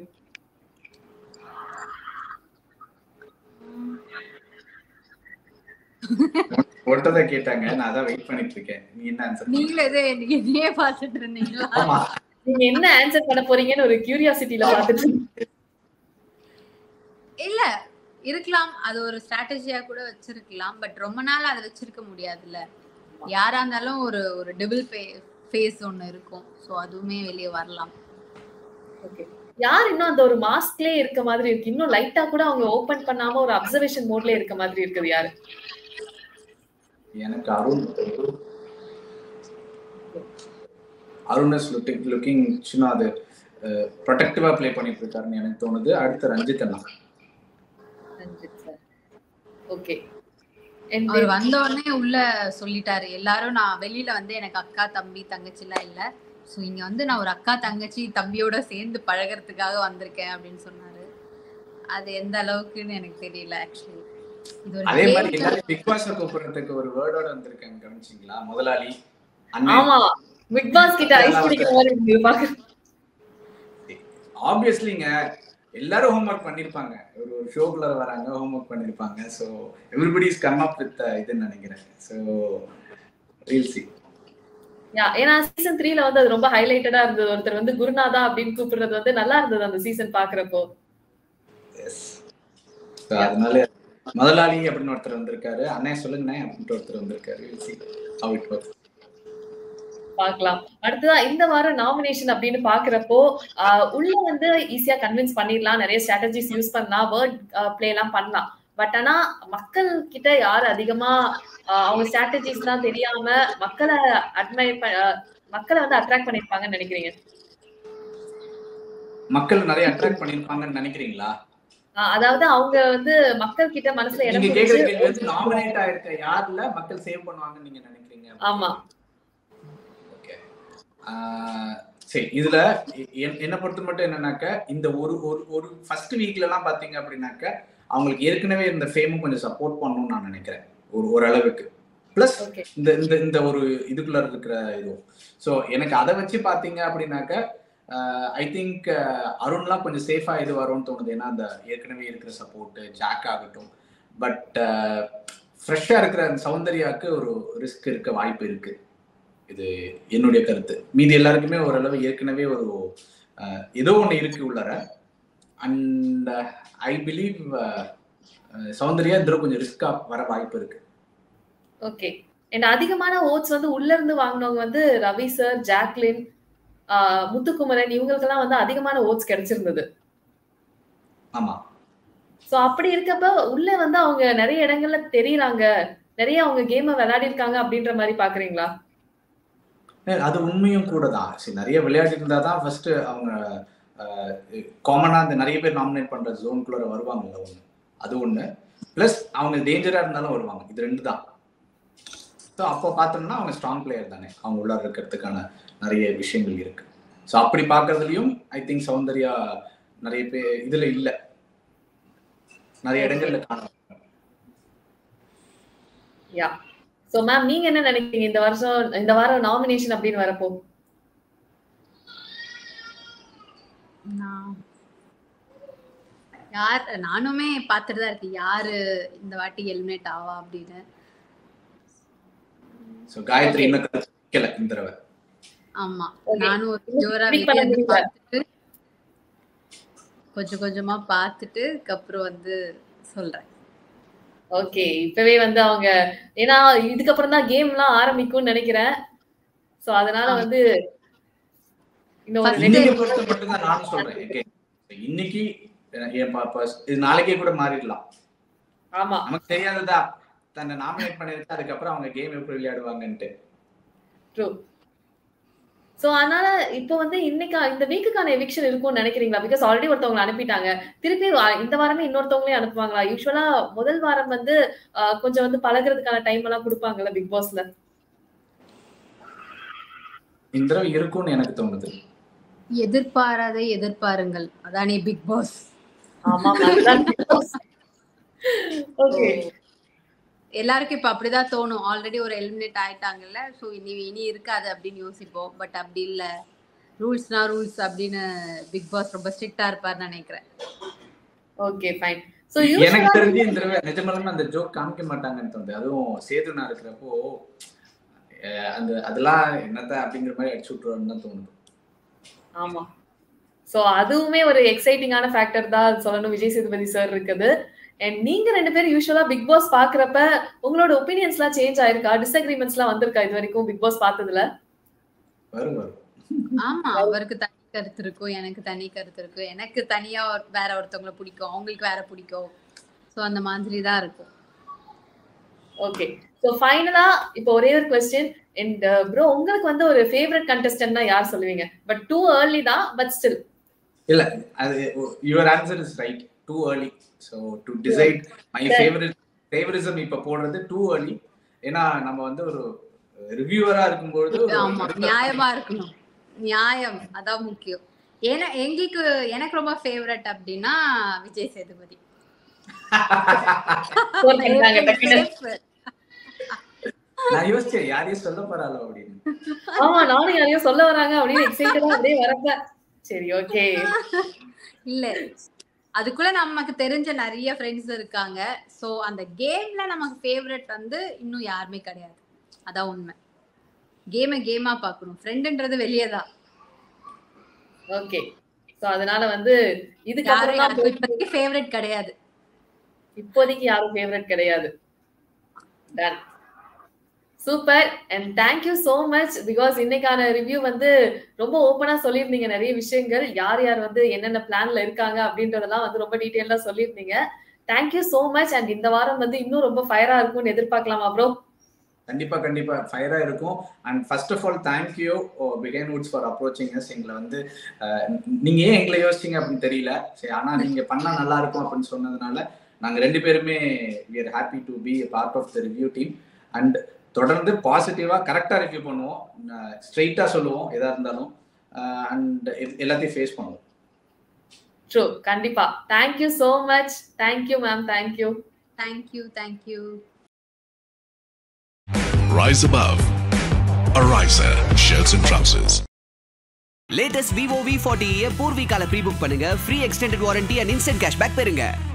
ஒருத்ததை கேட்டாங்க நான் அதான் வெயிட் பண்ணிட்டு இருக்கேன் நீ என்ன ஆன்சர் நீங்களும் எது என்னையே பார்த்துட்டு இருந்தீங்களா ஆமா நீங்க என்ன ஆன்சர் பண்ண போறீங்கன்னு ஒரு கியூரியாசிட்டில பாத்துட்டு இருக்கேன். இல்ல இருக்கலாம் அது ஒரு ஸ்ட்ராட்டஜியா கூட வச்சிருக்கலாம் பட் ரொம்ப நாள் அதை வச்சிருக்க முடியாதுல்ல யாரா இருந்தாலும் ஒரு ஒரு டபுள் ஃபேஸ் ஒன்னு இருக்கும் சோ அதுவுமே வெளியே வரலாம் Okay. யார் இன்னும் அந்த ஒரு மாஸ்க்லயே இருக்க மாதிரி இருக்கு இன்னும் லைட்டா கூட அவங்க ஓபன் பண்ணாம ஒரு அப்சர்வேஷன் மோட்ல இருக்க மாதிரி இருக்குது யாரு எனக்கு Arun Arun is looking looking சின்ன அது ப்ரொடெக்டிவா ப்ளே பண்ணிட்டு இருக்காருன்னு எனக்கு தோணுது அடுத்து ரஞ்சித் அண்ணா ரஞ்சித் சார் ஓகே அவர் வந்த உடனே உள்ள சொல்லிட்டாரு எல்லாரும் நான் வெளியில வந்து எனக்கு அக்கா தம்பி தங்கச்சி எல்லாம் இல்ல சோ இங்க வந்து நான் ஒரு அக்கா தங்கச்சி தம்பியோட சேர்ந்து பழகுறதுக்காக வந்திருக்கேன் அப்படின்னு சொன்னாரு அது எந்த அளவுக்குன்னு எனக்கு தெரியல ஆக்சுவலி இது ஒரு அதே மாதிரி game எல்லாரும் பிக் பாஸ் கூப்பிடுறதுக்கு ஒரு வேர்டோட வந்திருக்காங்க கவனிச்சிங்களா முதலாளி அண்ணன் ஆமா பிக் பாஸ் கிட்ட ஐஸ் குடிக்கிற மாதிரி இருக்கு பாக்க ஆப்வியஸ்லிங்க எல்லாரும் ஹோம்ஒர்க் பண்ணிருப்பாங்க ஒரு ஒரு ஷோக்குள்ள வராங்க ஹோம்ஒர்க் பண்ணிருப்பாங்க so everybody is come up with இதுன்னு நினைக்கிறேன் ஸோ ரீல்ஸி யா ஏன்னா சீசன் த்ரீல வந்து அது ரொம்ப ஹைலைட்டடா இருந்தது ஒருத்தர் வந்து குருநாதா அப்படின்னு கூப்பிடுறது வந்து நல்லா இருந்தது அந்த சீசன் பாக்குறப்போ எஸ் ஸோ அதனால முதலாளி அப்படின்னு ஒருத்தர் வந்திருக்காரு அண்ணன் சொல்லுங்கண்ணே அப்படின்ட்டு ஒருத்தர் வந்திருக்காரு how it works பார்க்கலாம் அடுத்ததா இந்த வாரம் நாமினேஷன் அப்படின்னு பாக்குறப்போ ஆஹ் உள்ள வந்து ஈஸியா கன்வின்ஸ் பண்ணிடலாம் நிறைய ஸ்ட்ராட்டஜிஸ் யூஸ் பண்ணலாம் வேர்ட் பிளே எல்லாம் பண்ணலாம் பட் ஆனா மக்கள் கிட்ட யார் அதிகமா ஆஹ் அவங்க ஸ்ட்ராட்டஜிஸ் தான் தெரியாம மக்களை அட்மைர் மக்களை வந்து அட்ராக்ட் பண்ணிருப்பாங்கன்னு நினைக்கிறீங்க மக்கள் நிறைய அட்ராக்ட் பண்ணிருப்பாங்கன்னு நினைக்கிறீங்களா ஆஹ் அதாவது அவங்க வந்து மக்கள் கிட்ட மனசுல இடம் நீங்க கேக்குற கேள்வி பிடிச்சு வந்து நாமினேட் ஆயிருக்க யாருல மக்கள் சேவ் பண்ணுவாங்கன்னு நீங்க நினைக்கிறீங்க ஆமா ஓகே சரி இதுல எ- என்- என்னை பொறுத்த மட்டும் என்னன்னாக்க இந்த ஒரு ஒரு ஒரு ஃபர்ஸ்ட் வீக்ல எல்லாம் பாத்தீங்க அப்படின்னாக்க அவங்களுக்கு ஏற்கனவே இந்த ஃபேமும் கொஞ்சம் சப்போர்ட் பண்ணணும்னு நான் நினைக்கிறேன் ஒரு ஓரளவுக்கு பிளஸ் ஓகே இந்த இந்த இந்த ஒரு இதுக்குள்ள இருக்கிற இதுவும் ஸோ எனக்கு அதை வச்சு பாத்தீங்க அப்படின்னாக்க ஐ திங்க் அருண்லாம் கொஞ்சம் சேஃபா இது வரும்னு தோணுது ஏன்னா அந்த ஏற்கனவே இருக்கிற சப்போர்ட் ஜாக் ஆகட்டும் பட் ஃப்ரெஷ்ஷா இருக்கிற அந்த சௌந்தர்யாவுக்கு ஒரு ரிஸ்க் இருக்க வாய்ப்பு இருக்கு இது என்னுடைய கருத்து மீதி எல்லாருக்குமே ஓரளவு ஏற்கனவே ஒரு அஹ், ஏதோ ஒன்று இருக்கு உள்ளார அண்ட் ஐ பிலீவ் சௌந்தர்யா இதில் கொஞ்சம் ரிஸ்கா வர வாய்ப்பு இருக்கு ஓகே அண்ட் அதிகமான ஓட்ஸ் வந்து உள்ள இருந்து வாங்கினவங்க வந்து ரவி சார் ஜாக்லின் ஆஹ் முத்துக்குமரன் இவங்களுக்கெல்லாம் வந்து அதிகமான ஓட்ஸ் கிடைச்சிருந்தது ஆமா சோ அப்படி இருக்கப்ப உள்ள வந்து அவங்க நிறைய இடங்கள்ல தெரியறாங்க நிறைய அவங்க கேம விளையாடி இருக்காங்க அப்படின்ற மாதிரி பாக்குறீங்களா ஏ, அது உண்மையும் கூட தான் சரி நிறைய விளையாட்டு இருந்தா தான் ஃபர்ஸ்ட் அவங்க காமனா இந்த நிறைய பேர் நாமினேட் பண்ற ஜோனுக்குள்ள வருவாங்கல்ல ஒண்ணு அது ஒண்ணு பிளஸ் அவங்க டேஞ்சரா இருந்தாலும் வருவாங்க இது ரெண்டு தான் ஸோ அப்போ பார்த்தோம்னா அவங்க ஸ்ட்ராங் பிளேயர் தானே அவங்க உள்ள இருக்கிறதுக்கான நிறைய விஷயங்கள் இருக்கு ஸோ அப்படி பார்க்கறதுலயும் ஐ திங்க் சௌந்தர்யா நிறைய பேர் இதுல இல்ல நிறைய இடங்கள்ல காணும் யா சோ மேம் நீங்க என்ன நினைக்கிறீங்க இந்த வருஷம் இந்த வாரம் நாமினேஷன் அப்படின்னு வரப்போ நான் யார் நானுமே பார்த்துட்டு தான் இருக்கேன் யாரு இந்த வாட்டி எலிமினேட் ஆவா அப்படின்னு ஸோ காயத்ரி Okay. இன்னும் கருத்து வைக்கல இந்த தடவை ஆமா Okay. நானும் ஒரு ஜோரா Speak பண்ண வெளியே இருந்து முடியல. பார்த்துட்டு கொஞ்சம் கொஞ்சமா பார்த்துட்டு அதுக்கப்புறம் வந்து சொல்றேன் ஓகே இப்பவே வந்து அவங்க ஏன்னா இதுக்கப்புறம் தான் கேம் எல்லாம் ஆரம்பிக்கும்னு நினைக்கிறேன் சோ அதனால ஆமா. வந்து இன்னும் ஒரு First ரெண்டு இன்னைக்கு பொறுத்த மட்டும் தான் நானும் சொல்றேன் Okay. இன்னைக்கு எ- என் ப- ப- இது நாளைக்கே கூட மாறிடலாம் ஆமா நமக்கு தெரியாததா தன்னை நாமினேட் பண்ணிருக்கு அதுக்கப்புறம் அவங்க கேம் எப்படி விளையாடுவாங்கன்ட்டு ட்ரூ சோ அதனால இப்போ வந்து இன்னைக்கு இந்த வீக்குக்கான எவிக்ஷன் இருக்கும்னு நினைக்கிறீங்களா பிகாஸ் ஆல்ரெடி ஒருத்தவங்க அனுப்பிட்டாங்க திருப்பி வா- இந்த வாரமே இன்னொருத்தவங்களே அனுப்புவாங்களா யூஸ்வலா முதல் வாரம் வந்து ஆஹ், கொஞ்சம் வந்து பழகுறதுக்கான டைம் எல்லாம் கொடுப்பாங்கல்ல பிக் பாஸ்ல இந்த தடவை இருக்கும்னு எனக்கு தோணுது எதிர்பாராதை எதிர்பாருங்கள் அதானே பிக் பாஸ் ஆமா ஓகே எல்லாருக்கும் இப்ப அப்படிதான் தோணும் ஆல்ரெடி ஒரு எலிமினேட் ஆயிட்டாங்கல்ல சோ இனி இனி இருக்காது அப்படின்னு யோசிப்போம் பட் அப்படி இல்ல ரூல்ஸ்னா ரூல்ஸ் அப்படின்னு பிக் பாஸ் ரொம்ப ஸ்ட்ரிக்டா இருப்பாருன்னு நினைக்கிறேன் ஓகே ஃபைன் சோ எனக்கு யூஸ்வலா தெரிஞ்சு இந்த தடவை நிஜமாலுமே அந்த ஜோக் காமிக்க மாட்டாங்கன்னு தோணுது அதுவும் சேதுனா இருக்கிறப்போ அஹ், அந்த அதெல்லாம் என்னத்த அப்படிங்கிற மாதிரி அடிச்சு விட்டுருவான்னு தான் தோணுது ஆமா சோ அதுவுமே ஒரு எக்ஸைட்டிங்கான ஃபேக்டர் தான் சொல்லணும் விஜய் சேதுபதி சார் இருக்குது அண்ட் நீங்க ரெண்டு பேரும் யூஸ்வலா பிக் பாஸ் பாக்குறப்ப உங்களோட ஒப்பீனியன்ஸ் எல்லாம் சேஞ்ச் ஆயிருக்கா டிஸ்அக்ரிமெண்ட்ஸ் எல்லாம் வந்திருக்கா இது வரைக்கும் பிக் பாஸ் பார்த்ததுல வரும் வரும் ஆமா அவருக்கு தனி கருத்து இருக்கும் எனக்கு தனி கருத்து இருக்கும் எனக்கு தனியா ஒரு- வேற ஒருத்தவங்கள பிடிக்கும் அவங்களுக்கு வேற பிடிக்கும் சோ அந்த மாதிரி தான் இருக்கும் ஓகே சோ ஃபைனலா இப்போ ஒரே ஒரு கொஸ்டின் அண்ட் ப்ரோ உங்களுக்கு வந்து ஒரு ஃபேவரட் கண்டஸ்டன்ட்னா யார் சொல்லுவீங்க பட் டூ ஏர்லி தான் பட் ஸ்டில் இல்ல அது your answer is right too early so to decide my Right. Favourite favouritism இப்ப போடுறது டூ ஏர்லி ஏன்னா நம்ம வந்து ஒரு ரிவ்யூவரா இருக்கும்பொழுது ஒரு ஆமா நியாயமா இருக்கணும் நியாயம் அதான் முக்கியம் ஏன்னா எங்களுக்கு எனக்கு ரொம்ப ஃபேவரட் அப்படின்னா விஜய் சேதுபதி பண்ணிட்டாங்க டக்குன்னு. Safe. நான் யோசிச்சேன் யாரையும் சொல்ல போறாளோ அப்படின்னு ஆமா நானும் யாரையோ சொல்ல வராங்க அப்படின்னு எக்ஸைட்டடா அப்படியே வரப்ப சரி ஓகே இல்ல அதுக்குள்ள நமக்கு தெரிஞ்ச நிறைய ஃப்ரெண்ட்ஸ் இருக்காங்க சோ அந்த கேம்ல நமக்கு ஃபேவரட் வந்து இன்னும் யாருமே கிடையாது அதான் உண்மை கேமை கேமா பார்க்கணும் ஃப்ரெண்டுன்றது வெளியே தான் ஓகே சோ அதனால வந்து இதுக்கு யாரும் அப்புறம் தான் யாருக்கும் இப்போதைக்கு ஃபேவரட் கிடையாது இப்போதைக்கு யாரும் ஃபேவரட் கிடையாது done super and thank you so much because இன்னைக்கான ரிவ்யூ வந்து ரொம்ப ஓப்பனா சொல்லியிருந்தீங்க நிறைய விஷயங்கள் யார் யார் வந்து என்னென்ன பிளான்ல இருக்காங்க அப்படின்றதெல்லாம் வந்து ரொம்ப டீட்டெயிலா சொல்லியிருந்தீங்க தேங்க்யூ சோ மச் அண்ட் இந்த வாரம் வந்து இன்னும் ரொம்ப ஃபயரா இருக்கும்னு எதிர்பார்க்கலாமா ப்ரோ கண்டிப்பா கண்டிப்பா ஃபயரா இருக்கும் and first of all thank you Behindwoods for approaching us எங்களை வந்து அஹ், நீங்க ஏன் எங்களை யோசிச்சீங்க அப்படின்னு தெரியல சரி ஆனா நீங்க பண்ணா நல்லா இருக்கும் அப்படின்னு சொன்னதுனால நாங்க ரெண்டு பேருமே we are happy to be part of the review team and தொடர்ந்து பாசிட்டிவா கரெக்டா ரிவ்யூ பண்ணுவோம் ஸ்ட்ரெயிட்டா சொல்லுவோம் எதா இருந்தாலும் அண்ட் எல்லாத்தையும் ஃபேஸ் பண்ணுவோம் ட்ரூ கண்டிப்பா thank you so much thank you ma'am thank you thank you thank you Rise above. Ariza shirts and trousers. Latest Vivo V forty பூர்விகால ப்ரீ புக் பண்ணுங்க free extended warranty and instant cashback பெறுங்க